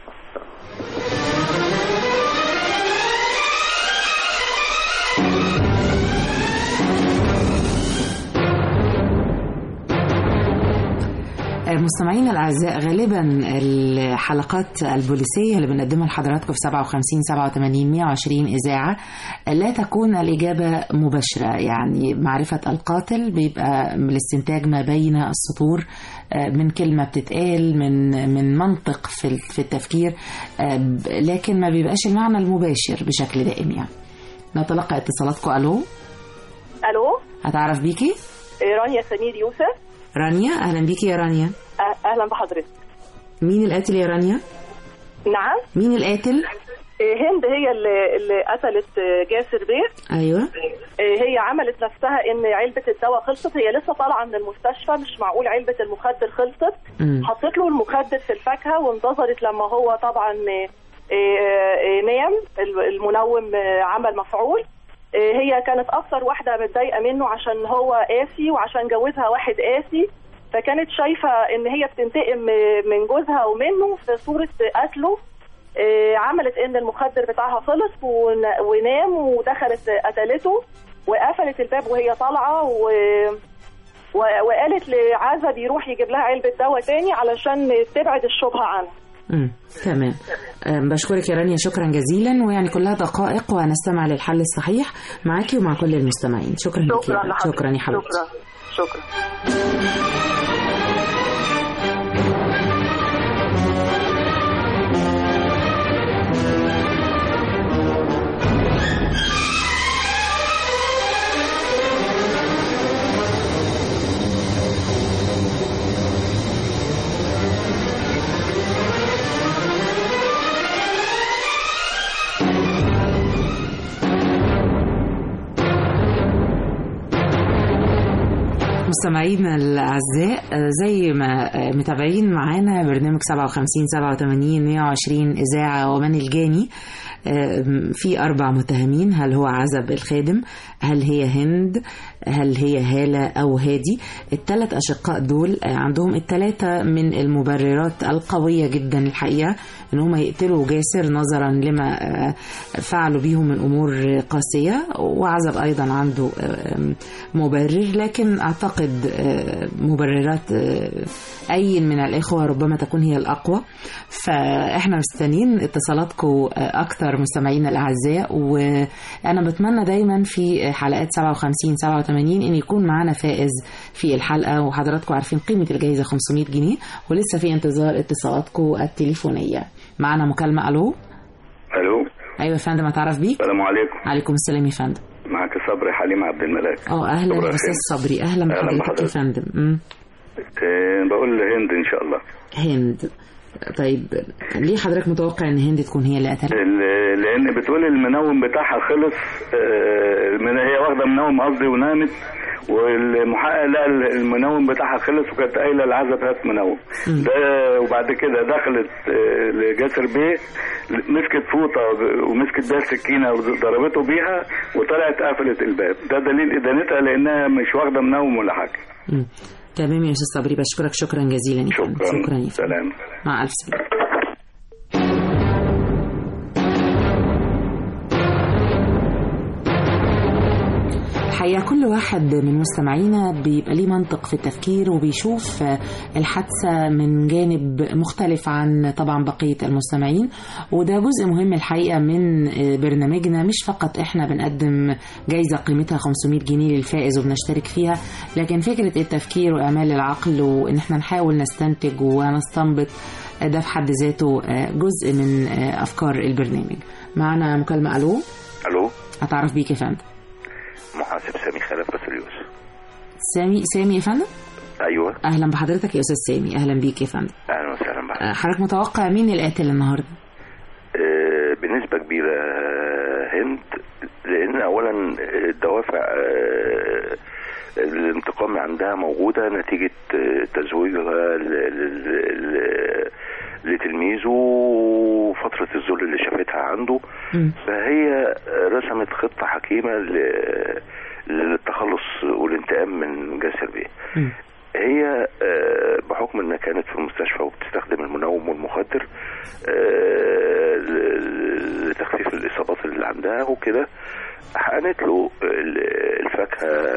مستمعينا الأعزاء غالبا الحلقات البوليسية اللي بنقدمها لحضراتكم في 57 87 120 إذاعة لا تكون الإجابة مباشرة يعني معرفة القاتل بيبقى الاستنتاج ما بين السطور آه، من كلمة بتتقال من من منطق في ال- في التفكير آه، ب- لكن ما بيبقاش المعنى المباشر بشكل دائم يعني نتلقى اتصالاتكم ألو
الو
هتعرف بيكي
إيه، رانيا سمير يوسف
رانيا أهلا بيكي يا رانيا
أه- اهلا بحضرتك
مين القاتل يا رانيا
نعم
مين القاتل
إيه، هند هي اللي, اللي قتلت آه، جاسر بيه
ايوه
إيه، هي عملت نفسها ان علبه الدواء خلصت هي لسه طالعه من المستشفى مش معقول علبه المخدر خلصت
مم.
حطيت له المخدر في الفاكهه وانتظرت لما هو طبعا إيه، إيه، نام ال- المنوم آه، عمل مفعول إيه، هي كانت اكتر واحده متضايقه منه عشان هو قاسي وعشان جوزها واحد قاسي فكانت شايفه ان هي بتنتقم من جوزها ومنه في صوره قتله إيه، عملت ان المخدر بتاعها خلص ون- ونام ودخلت قتلته وقفلت الباب وهي طالعه و... و... وقالت لعزب يروح يجيب لها علبه دواء تاني علشان تبعد الشبهه عنها
مم. تمام أم، بشكرك يا رانيا شكرا جزيلا ويعني كلها دقائق وهنستمع للحل الصحيح معاكي ومع كل المستمعين شكرا لك
شكرا
يا
لحضرتك.
شكرا يا حبيبتي
شكرا شكرا
مستمعينا الأعزاء آه، زي ما آه، متابعين معانا برنامج 57 87 120 إذاعة ومن الجاني آه، في أربع متهمين هل هو عزب الخادم هل هي هند هل هي هالة أو هادي الثلاث أشقاء دول آه، عندهم الثلاثة من المبررات القوية جدا الحقيقة إن هم يقتلوا جاسر نظرا لما آه، فعلوا بيهم من أمور قاسية وعزب أيضا عنده آه، مبرر لكن أعتقد آه، مبررات آه، أي من الإخوة ربما تكون هي الأقوى فإحنا مستنيين اتصالاتكم أكتر مستمعينا الأعزاء وأنا بتمنى دايما في حلقات 57 87 إن يكون معنا فائز في الحلقة وحضراتكم عارفين قيمة الجائزة 500 جنيه ولسه في انتظار اتصالاتكم التليفونية معنا مكالمة ألو
الو
أيوة يا فندم أتعرف بيك
السلام عليكم
عليكم السلام يا فندم
معك صبري حليم عبد الملاك
اه اهلا
صبري
استاذ
خير.
صبري اهلا
أهلا
بحضرتك يا
بحضرتك.
فندم مم.
آه، بقول لهند ان شاء الله
هند طيب ليه حضرتك متوقع ان هند تكون هي اللي قتلت
ال- لان بتقول المنوم بتاعها خلص آه، من هي واخده منوم قصدي ونامت والمحقق لقى المنوم بتاعها خلص وكانت قايله العزب هات منوم ده وبعد كده دخلت آه، لجاسر بيه مسكت فوطه ومسكت بيها السكينه وضربته بيها وطلعت قفلت الباب ده دليل ادانتها لانها مش واخده منوم ولا حاجه
مم. تمام يا استاذ صبري بشكرك شكرا جزيلا يا فندم شكرا يا فندم.
سلام
مع الف سلامه الحقيقة كل واحد من مستمعينا بيبقى ليه منطق في التفكير وبيشوف آه، الحادثة من جانب مختلف عن طبعا بقية المستمعين وده جزء مهم الحقيقة من آه، برنامجنا مش فقط احنا بنقدم جايزة قيمتها 500 جنيه للفائز وبنشترك فيها لكن فكرة التفكير وإعمال العقل وإن احنا نحاول نستنتج ونستنبط آه، ده في حد ذاته آه، جزء من آه، أفكار البرنامج معنا مكالمة ألو
الو
أتعرف بيك يا فندم
محاسب سامي خلف بسريوس
سامي سامي يا فندم
ايوه
اهلا بحضرتك يا استاذ سامي اهلا بيك يا فندم
اهلا وسهلا بك
آه، حضرتك متوقع مين القاتل النهارده
آه، بنسبة كبيرة آه، هند لأن أولا الدوافع آه، الانتقام عندها موجودة نتيجة آه، تزويجها ل- ل- ل- لتلميذه وفترة الذل اللي شافتها عنده فهي رسمت خطة حكيمة ل- للتخلص والانتقام من جاسر بيه هي آه، بحكم انها كانت في المستشفى وبتستخدم المنوم والمخدر آه، ل- لتخفيف الاصابات اللي عندها وكده حقنت له ال- الفاكهه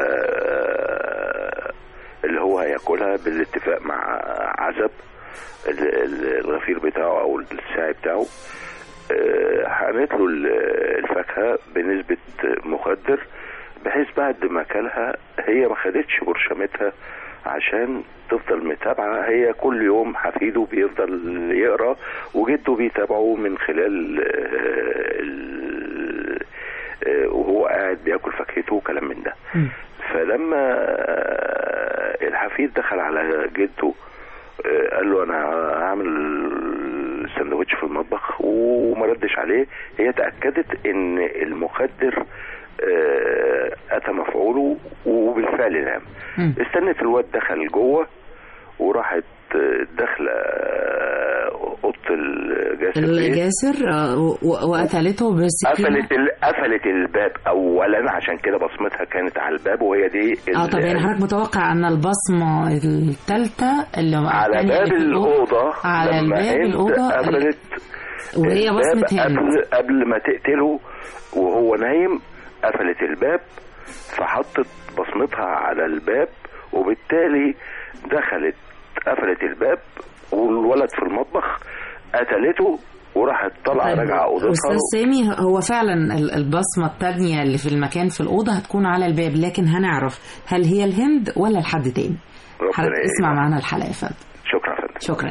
آه، اللي هو هياكلها بالاتفاق مع عزب ال- ال- الغفير بتاعه او الساعي بتاعه آه، حقنت له ال- الفاكهه بنسبه مخدر بحيث بعد ما اكلها هي ما خدتش برشامتها عشان تفضل متابعة هي كل يوم حفيده بيفضل يقرا وجده بيتابعه من خلال آه، ال- آه، وهو قاعد بياكل فاكهته وكلام من ده فلما آه، الحفيد دخل على جده آه، قال له انا هعمل سندوتش في المطبخ وما ردش عليه هي تاكدت ان المخدر آه، اتى مفعوله وبالفعل نام استنت الواد دخل جوه وراحت آه، داخله آه، اوضه الجاسر بيه.
الجاسر آه، و- و- وقتلته بالسكينه
قفلت ال... قفلت الباب اولا عشان كده بصمتها كانت على الباب وهي دي ال-
اه طب يعني حضرتك متوقع ان البصمه الثالثه اللي
على
الثانية
باب
اللي في
الاوضه
على
لما
الباب
هند
الاوضه
قفلت
وهي
الباب
بصمه هند
قبل قبل ما تقتله وهو نايم قفلت الباب فحطت بصمتها على الباب وبالتالي دخلت قفلت الباب والولد في المطبخ قتلته وراحت طالعه
طيب،
راجعه اوضتها
استاذ سامي هو فعلا ال- البصمه الثانيه اللي في المكان في الاوضه هتكون على الباب لكن هنعرف هل هي الهند ولا لحد تاني
ربنا
حضرتك
يعينك.
اسمع معانا الحلقه يا فندم
شكرا يا فندم
شكرا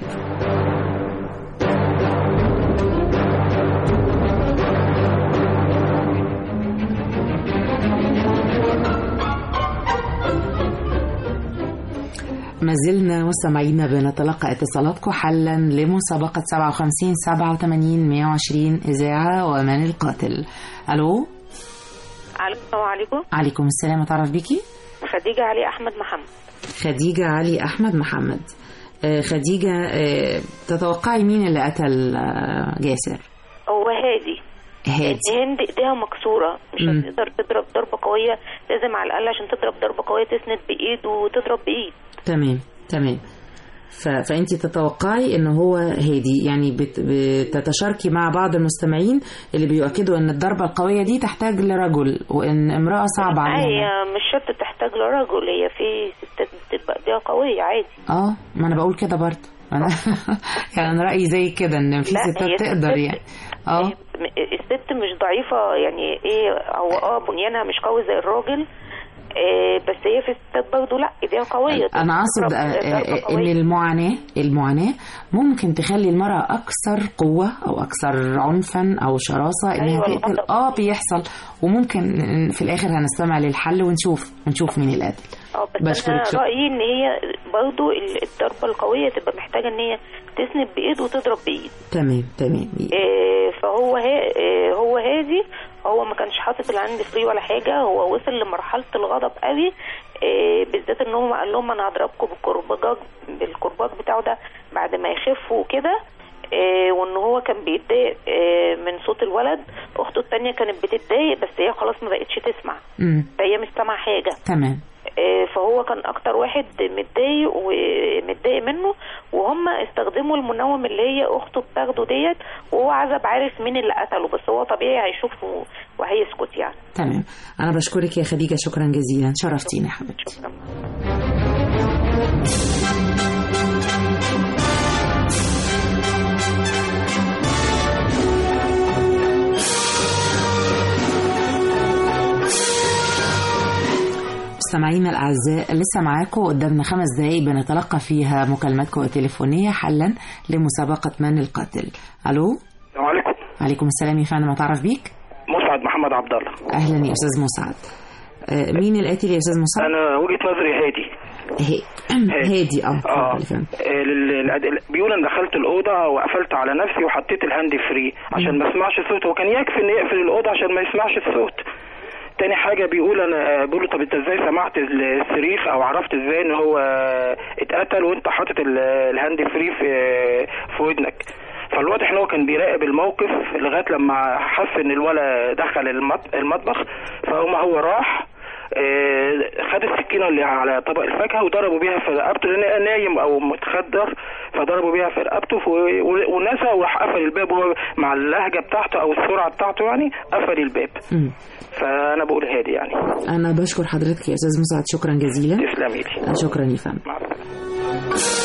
ما زلنا مستمعينا بنتلقى اتصالاتكم حلا لمسابقة 57 87 120 إذاعة ومن القاتل ألو
السلام عليكم
عليكم السلام أتعرف بيكي
خديجة علي أحمد محمد
خديجة علي أحمد محمد آه، خديجة آه، تتوقعي مين اللي قتل آه، جاسر
هو هادي
هادي
هند ايديها مكسوره مش
مم.
هتقدر تضرب ضربه قويه لازم على الاقل عشان تضرب ضربه قويه تسند بايد وتضرب بايد
تمام تمام ف... فانت تتوقعي ان هو هادي يعني بت... بتتشاركي مع بعض المستمعين اللي بيؤكدوا ان الضربه القويه دي تحتاج لرجل وان امراه صعب عليها
هي مش شرط تحتاج لرجل هي في ستات بتبقى ايديها قويه عادي
اه ما انا بقول كده برضه انا يعني انا رايي زي كده ان في
لا، هي
ستات تقدر
ست-
يعني اه
م- الست مش ضعيفه يعني ايه هو اه بنيانها مش قوي زي الراجل إيه بس هي في الستات برضه لا ايديها قويه
انا اقصد
تضرب
آه،
ضربة
آه، ان
قوية.
المعاناه المعاناه ممكن تخلي المراه اكثر قوه او اكثر عنفا او شراسه انها
أيوة،
تقتل اه بيحصل وممكن في الاخر هنستمع للحل ونشوف ونشوف مين القاتل
اه بس
بشكرك
انا
شكرا.
رايي ان هي برضه ال- الضربه القويه تبقى محتاجه ان هي تسند بايد وتضرب بايد
تمام تمام
إيه فهو ها إيه هو هادي هو ما كانش حاطط الهاند فري ولا حاجه هو وصل لمرحله الغضب قوي إيه بالذات ان هو قال لهم انا هضربكم بالكرباج بالكرباج بتاعه ده بعد ما يخفوا وكده إيه وان هو كان بيتضايق إيه من صوت الولد اخته التانية كانت بتتضايق بس هي خلاص ما بقتش تسمع
امم
فهي مش سامعه حاجه
تمام
آه، فهو كان اكتر واحد متضايق ومتضايق منه وهم استخدموا المنوم اللي هي اخته بتاخده ديت وهو عزب عارف مين اللي قتله بس هو طبيعي هيشوف و- وهيسكت يعني
تمام انا بشكرك يا خديجه شكرا جزيلا شرفتينا يا حبيبتي مستمعينا الأعزاء لسه معاكم قدامنا خمس دقايق بنتلقى فيها مكالماتكم التليفونية حلا لمسابقة من القاتل ألو
السلام عليكم
عليكم السلام يا فندم أتعرف بيك
مسعد محمد عبد الله
أهلا يا أستاذ مسعد آه، مين القاتل يا أستاذ مسعد؟
انا وجهه نظري هادي
هي- هادي اه
اه
اتفضل يا فندم.
ال- ال- بيقول انا دخلت الاوضه وقفلت على نفسي وحطيت الهاند فري عشان ما اسمعش الصوت هو كان يكفي ان يقفل الاوضه عشان ما يسمعش الصوت تاني حاجه بيقول انا بيقول له طب انت ازاي سمعت الصريخ او عرفت ازاي ان هو اتقتل وانت حاطط ال- الهاند فري في في ودنك فالواضح ان هو كان بيراقب الموقف لغايه لما حس ان الولد دخل المط- المطبخ فهو هو راح آه، خد السكينه اللي على طبق الفاكهه وضربوا بيها في رقبته لان نايم او متخدر فضربوا بيها في رقبته ف- و- ونسى وراح قفل الباب وهو مع اللهجه بتاعته او السرعه بتاعته يعني قفل الباب
مم.
فانا بقول هادي يعني
أنا بشكر حضرتك يا أستاذ مسعد شكرا جزيلا
تسلمي لي
آه، شكرا يا فندم
مع السلامه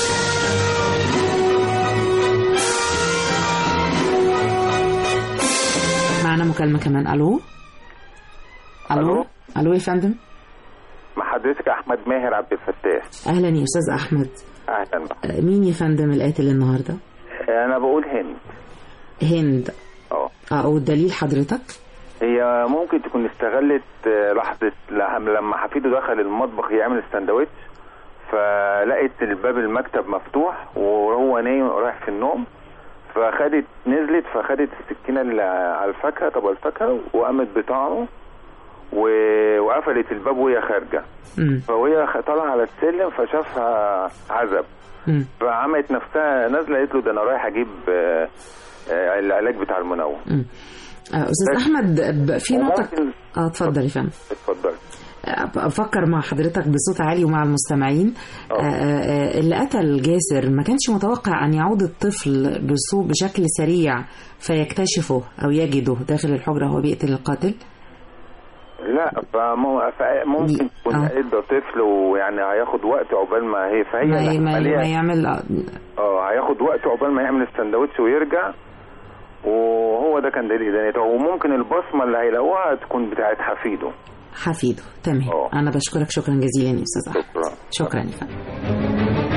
معنا مكالمة كمان ألو ألو ألو يا فندم
مع حضرتك احمد ماهر عبد الفتاح
أهلا يا أستاذ أحمد
اهلا بك
آه، مين يا فندم القاتل النهاردة؟
انا بقول هند
هند
اه
اه والدليل حضرتك؟
هي ممكن تكون استغلت آه، لحظة لما لما حفيده دخل المطبخ يعمل السندوتش فلقيت الباب المكتب مفتوح وهو نايم رايح في النوم فخدت نزلت فخدت السكينة اللي على الفاكهة طب الفاكهة وقامت بطعنه و- وقفلت الباب وهي خارجة
مم.
فوهي خ- طالعة على السلم فشافها عزب
مم.
فعملت نفسها نازلة قالت له ده أنا رايح أجيب آه، آه، العلاج بتاع المنوم
مم. آه، أستاذ أحمد ب- في نقطة
وممكن-
اه اتفضل يا فندم
اتفضل
افكر مع حضرتك بصوت عالي ومع المستمعين آه، آه، اللي قتل جاسر ما كانش متوقع ان يعود الطفل بصوت بشكل سريع فيكتشفه او يجده داخل الحجره وهو بيقتل القاتل
لا فمو- فممكن تكون ادى طفل ويعني هياخد وقت عقبال ما هي فهي
ما, ما, ما
العملية-
يعمل آه،
اه هياخد وقت عقبال ما يعمل السندوتش ويرجع وهو ده كان دليل إدانته وممكن البصمه اللي هيلاقوها تكون بتاعت حفيده
حفيده تمام انا بشكرك شكرا جزيلا يا استاذ احمد شكرا يا فندم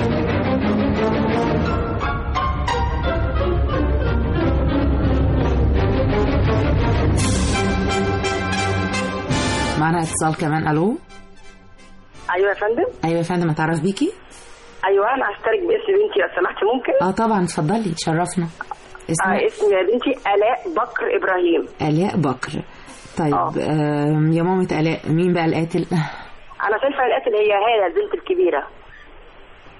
معنا اتصال كمان الو
ايوه يا فندم
ايوه يا فندم اتعرف بيكي
ايوه انا هشترك باسم بنتي لو سمحتي ممكن
اه طبعا اتفضلي تشرفنا اسمك
آه اسم يا بنتي الاء بكر ابراهيم
الاء بكر طيب آه يا مامة الاء مين بقى القاتل
انا شايفه القاتل هي هاله البنت الكبيره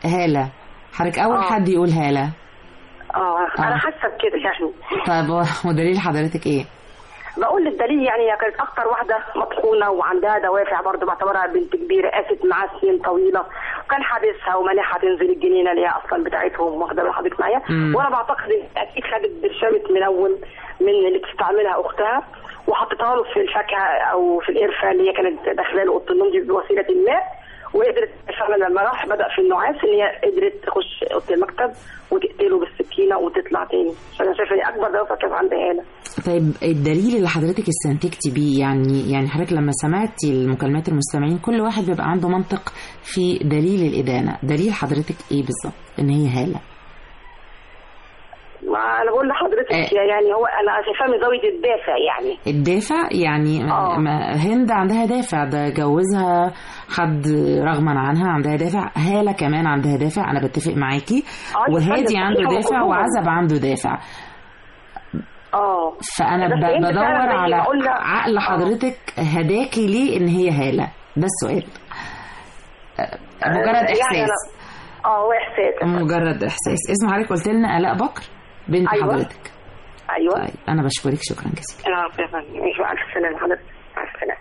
هالة حضرتك أول
آه.
حد يقول هالة
اه انا
آه.
حاسه بكده يعني
طيب و- ودليل حضرتك إيه؟
بقول للدليل يعني هي كانت اكتر واحده مطحونه وعندها دوافع برضه بعتبرها بنت كبيره قاست معاه سنين طويله وكان حابسها ومانعها تنزل الجنينه اللي هي اصلا بتاعتهم واخده بال حضرتك معايا
مم.
وانا بعتقد ان اكيد خدت برشامه منوم من اللي بتستعملها اختها وحطيتها له في الفاكهه او في القرفه اللي هي كانت داخله له اوضه النوم دي بوسيله ما وقدرت فعلا لما راح بدا في النعاس ان هي قدرت تخش اوضه المكتب وتقتله بالسكينه وتطلع تاني عشان انا شايفه ان اكبر دوافع كانت عند هاله
طيب الدليل اللي حضرتك استنتجتي بيه يعني يعني حضرتك لما سمعتي المكالمات المستمعين كل واحد بيبقى عنده منطق في دليل الإدانة دليل حضرتك إيه بالظبط إن هي هالة
ما انا بقول لحضرتك يعني هو انا شايفاه من زاويه الدافع يعني
الدافع يعني ما هند عندها دافع ده جوزها حد رغما عنها عندها دافع هالة كمان عندها دافع أنا بتفق معاكي
آه،
وهادي
يفضل
عنده
صحيح
دافع
وكلهم.
وعزب عنده دافع
اه
فأنا
بس
ب-
أنت
بدور
فعلا زي
على
ما قلنا-
عقل حضرتك هداكي ليه إن هي هالة ده السؤال آه، مجرد
يعني
إحساس
أنا- اه هو احساس
مجرد إحساس اسم حضرتك قلت لنا آلاء بكر بنت
أيوة.
حضرتك
ايوه
طيب أنا بشكرك شكرا جزيلا
انا فعلا مش مع الف سلامه حضرتك مع السلامه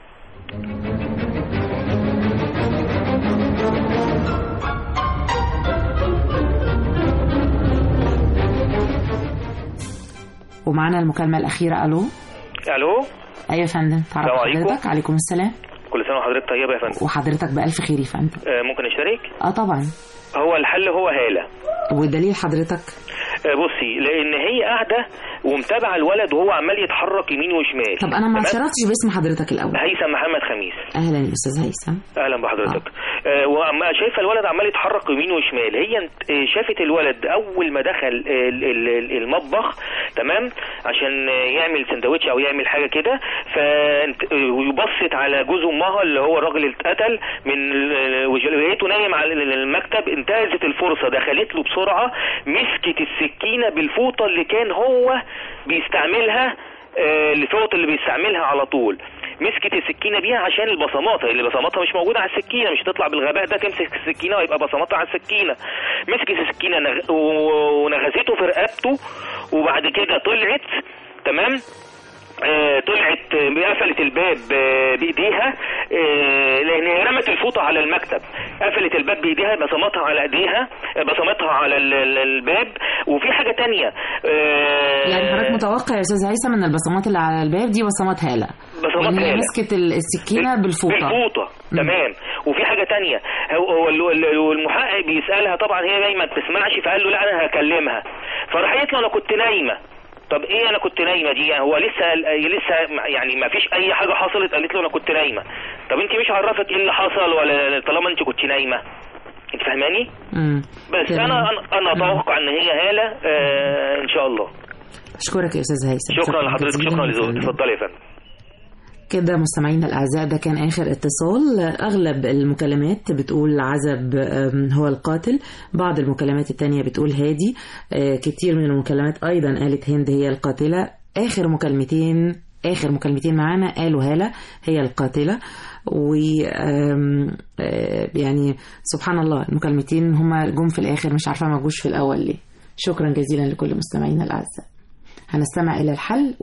ومعنا المكالمة الأخيرة ألو
الو
أيوة يا فندم تعرف
السلام عليكم.
حضرتك عليكم السلام
كل سنه وحضرتك طيبه يا فندم
وحضرتك بألف خير يا فندم
آه، ممكن اشترك
اه طبعا
هو الحل هو هاله
ودليل حضرتك
آه، بصي لان هي قاعده ومتابعه الولد وهو عمال يتحرك يمين وشمال
طب أنا ما
تمام؟
اعترفتش باسم حضرتك الأول
هيثم محمد خميس
أهلا يا أستاذ هيثم
اهلا بحضرتك آه. وعم شايفه الولد عمال يتحرك يمين وشمال هي انت- آه، شافت الولد اول ما دخل آه، ال- ال- ال- المطبخ تمام عشان آه، يعمل سندوتش او يعمل حاجه كده فانت- آه، وبصت على جوز امها اللي هو الراجل اللي اتقتل من ال- وج- لقيته نايم على ال- المكتب انتهزت الفرصه دخلت له بسرعه مسكت السكينه بالفوطه اللي كان هو بيستعملها آه، الفوط اللي بيستعملها على طول مسكت السكينه بيها عشان البصمات اللي بصماتها مش موجوده على السكينه مش هتطلع بالغباء ده تمسك السكينه ويبقى بصماتها على السكينه مسكت السكينه نغ... و- ونغزته في رقبته وبعد كده طلعت تمام آه، طلعت آه، قفلت الباب آه، بايديها آه، لان هي رمت الفوطه على المكتب قفلت الباب بايديها بصماتها على ايديها آه، بصماتها على ال- ال- الباب وفي حاجه تانية آه،
يعني حضرتك متوقع يا أستاذ هيثم إن البصمات اللي على الباب دي بصمات هالة
بصمات
وإن هي
هالة.
مسكت ال- السكينة بالفوطة
بالفوطه تمام وفي حاجه تانية هو هو ال- ال- المحقق بيسالها طبعا هي جاي ما بتسمعش فقال له لا انا هكلمها فراح قالت له انا كنت نايمه طب ايه انا كنت نايمه دي يعني هو لسه لسه يعني ما فيش اي حاجه حصلت قالت له انا كنت نايمه طب انت مش عرفك ايه اللي حصل ولا طالما انت كنت نايمه انت فاهماني
مم.
بس
تمام.
انا انا انا اتوقع ان هي هاله آه ان شاء الله
أشكرك يا أستاذ هيثم
شكرا لحضرتك
جزيلا
شكرا
يا
لذوقك
فندم.
اتفضلي يا فندم
كده مستمعينا الأعزاء ده كان آخر اتصال أغلب المكالمات بتقول عزب أم، هو القاتل بعض المكالمات التانية بتقول هادي آه، كتير من المكالمات أيضا قالت هند هي القاتلة آخر مكالمتين آخر مكالمتين معانا قالوا هالة هي القاتلة و آم، آه، يعني سبحان الله المكالمتين هما جم في الآخر مش عارفة ما جوش في الأول ليه شكرا جزيلا لكل مستمعينا الأعزاء هنستمع إلى الحل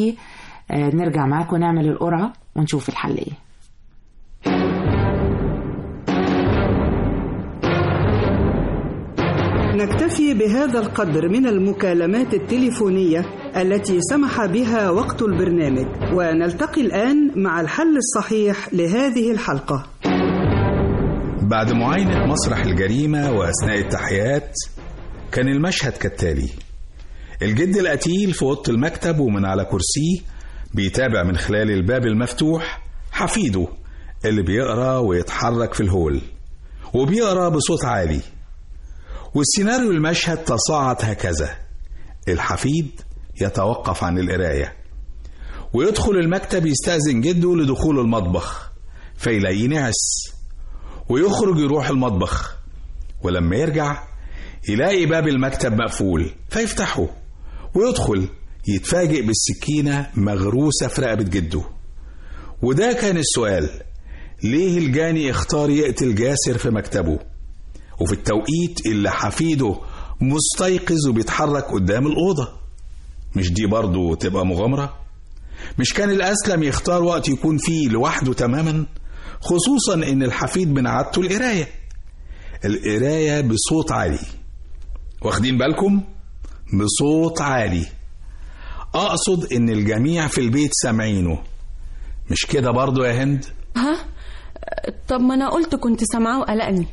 ونرجع معاكم نعمل القرعة ونشوف الحل إيه
نكتفي بهذا القدر من المكالمات التليفونية التي سمح بها وقت البرنامج ونلتقي الآن مع الحل الصحيح لهذه الحلقة
بعد معاينة مسرح الجريمة وأثناء التحقيقات كان المشهد كالتالي الجد القتيل في أوضة المكتب ومن على كرسيه بيتابع من خلال الباب المفتوح حفيده اللي بيقرا ويتحرك في الهول وبيقرا بصوت عالي والسيناريو المشهد تصاعد هكذا الحفيد يتوقف عن القراية ويدخل المكتب يستأذن جده لدخول المطبخ فيلاقيه نعس ويخرج يروح المطبخ ولما يرجع يلاقي باب المكتب مقفول فيفتحه ويدخل يتفاجئ بالسكينة مغروسة في رقبة جده وده كان السؤال ليه الجاني اختار يقتل جاسر في مكتبه وفي التوقيت اللي حفيده مستيقظ وبيتحرك قدام الأوضة مش دي برضه تبقى مغامرة؟ مش كان الأسلم يختار وقت يكون فيه لوحده تماما خصوصا إن الحفيد من عادته القراية القراية بصوت عالي واخدين بالكم؟ بصوت عالي أقصد إن الجميع في البيت سامعينه مش كده برضه يا هند؟
ها طب ما انا قلت كنت سامعاه وقلقني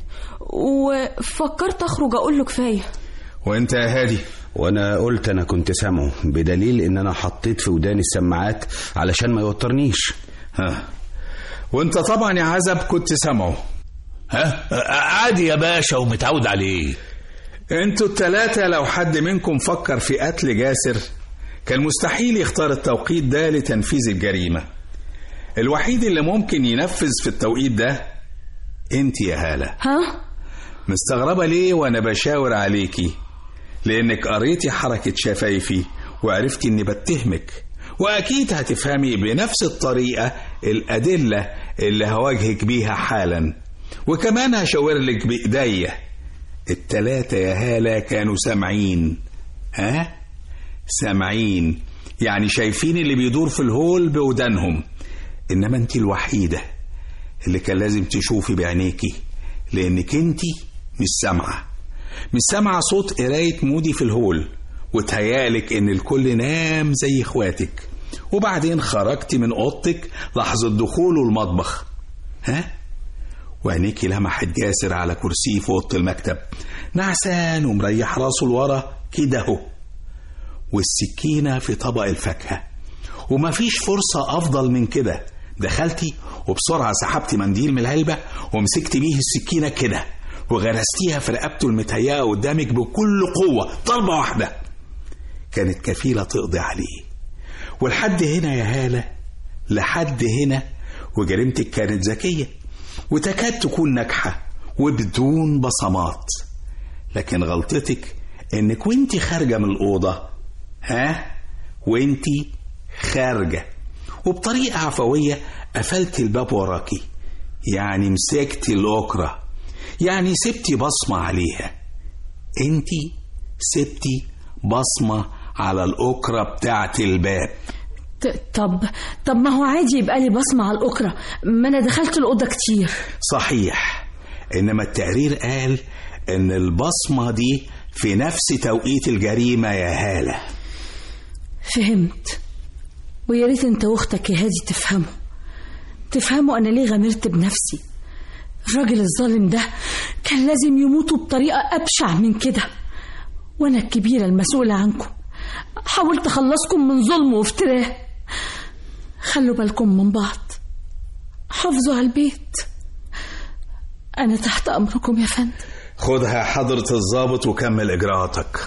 وفكرت اخرج اقول له كفايه
وانت يا هادي
وانا قلت انا كنت سامعه بدليل ان انا حطيت في وداني السماعات علشان ما يوترنيش
ها وانت طبعا يا عزب كنت سامعه
ها عادي يا باشا ومتعود عليه
انتوا التلاتة لو حد منكم فكر في قتل جاسر كان مستحيل يختار التوقيت ده لتنفيذ الجريمة الوحيد اللي ممكن ينفذ في التوقيت ده انت يا هالة
ها
مستغربة ليه وانا بشاور عليكي لانك قريتي حركة شفايفي وعرفتي اني بتهمك واكيد هتفهمي بنفس الطريقة الادلة اللي هواجهك بيها حالا وكمان هشاور لك بايديا التلاتة يا هالة كانوا سامعين ها سامعين يعني شايفين اللي بيدور في الهول بودانهم انما انت الوحيدة اللي كان لازم تشوفي بعينيكي لانك انت مش سامعة مش سامعة صوت قراية مودي في الهول وتهيالك ان الكل نام زي اخواتك وبعدين خرجتي من اوضتك لحظة دخوله المطبخ ها وعينيكي لمحت جاسر على كرسيه في اوضه المكتب نعسان ومريح راسه لورا كده اهو والسكينه في طبق الفاكهه ومفيش فرصه افضل من كده دخلتي وبسرعه سحبتي منديل من العلبه ومسكتي بيه السكينه كده وغرستيها في رقبته المتهيئه قدامك بكل قوه ضربه واحده كانت كفيله تقضي عليه ولحد هنا يا هاله لحد هنا وجريمتك كانت ذكيه وتكاد تكون ناجحة وبدون بصمات لكن غلطتك انك وانت خارجة من الأوضة ها وانت خارجة وبطريقة عفوية قفلت الباب وراكي يعني مسكتي الأكرة يعني سبتي بصمة عليها انت سبتي بصمة على الأكرة بتاعت الباب
طب طب ما هو عادي يبقى لي بصمة على الأكرة ما أنا دخلت الأوضة كتير
صحيح إنما التقرير قال إن البصمة دي في نفس توقيت الجريمة يا هالة
فهمت ويا ريت أنت وأختك يا هادي تفهموا تفهموا أنا ليه غامرت بنفسي الراجل الظالم ده كان لازم يموتوا بطريقة أبشع من كده وأنا الكبيرة المسؤولة عنكم حاولت أخلصكم من ظلم وافتراء خلوا بالكم من بعض حافظوا على البيت أنا تحت أمركم يا فندم
خدها حضرة الضابط وكمل إجراءاتك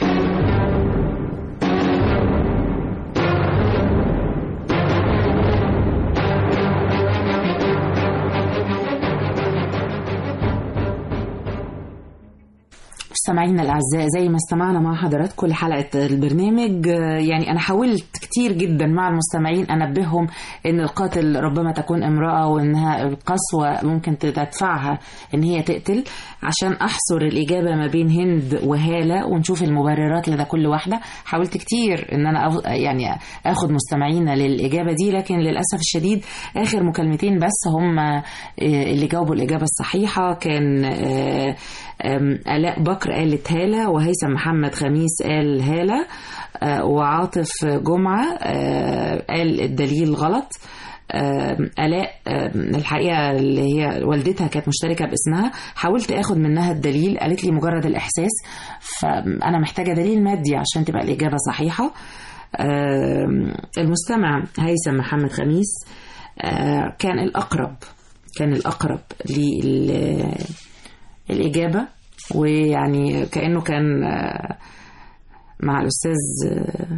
مستمعينا الاعزاء زي ما استمعنا مع حضراتكم لحلقه البرنامج يعني انا حاولت كتير جدا مع المستمعين انبههم ان القاتل ربما تكون امراه وانها القسوه ممكن تدفعها ان هي تقتل عشان احصر الاجابه ما بين هند وهاله ونشوف المبررات لدى كل واحده حاولت كتير ان انا أف... يعني اخد مستمعينا للاجابه دي لكن للاسف الشديد اخر مكالمتين بس هم اللي جاوبوا الاجابه الصحيحه كان آلاء بكر قالت هالة وهيثم محمد خميس قال هالة وعاطف جمعة قال الدليل غلط آلاء الحقيقة اللي هي والدتها كانت مشتركة باسمها حاولت اخد منها الدليل قالت لي مجرد الإحساس فأنا محتاجة دليل مادي عشان تبقى الإجابة صحيحة المستمع هيثم محمد خميس كان الأقرب كان الأقرب للإجابة ويعني كأنه كان مع الأستاذ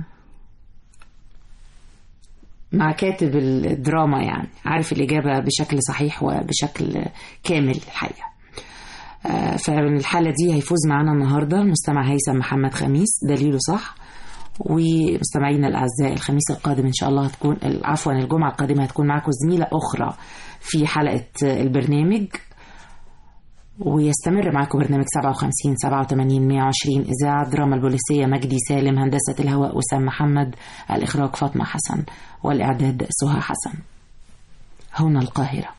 مع كاتب الدراما يعني عارف الإجابة بشكل صحيح وبشكل كامل الحقيقة فمن الحالة دي هيفوز معنا النهاردة المستمع هيثم محمد خميس دليله صح ومستمعينا الأعزاء الخميس القادم إن شاء الله هتكون عفوا الجمعة القادمة هتكون معكم زميلة أخرى في حلقة البرنامج ويستمر معكم برنامج 57 87 120 إذاعة دراما البوليسية مجدي سالم هندسة الهواء وسام محمد الإخراج فاطمة حسن والإعداد سهى حسن هنا القاهرة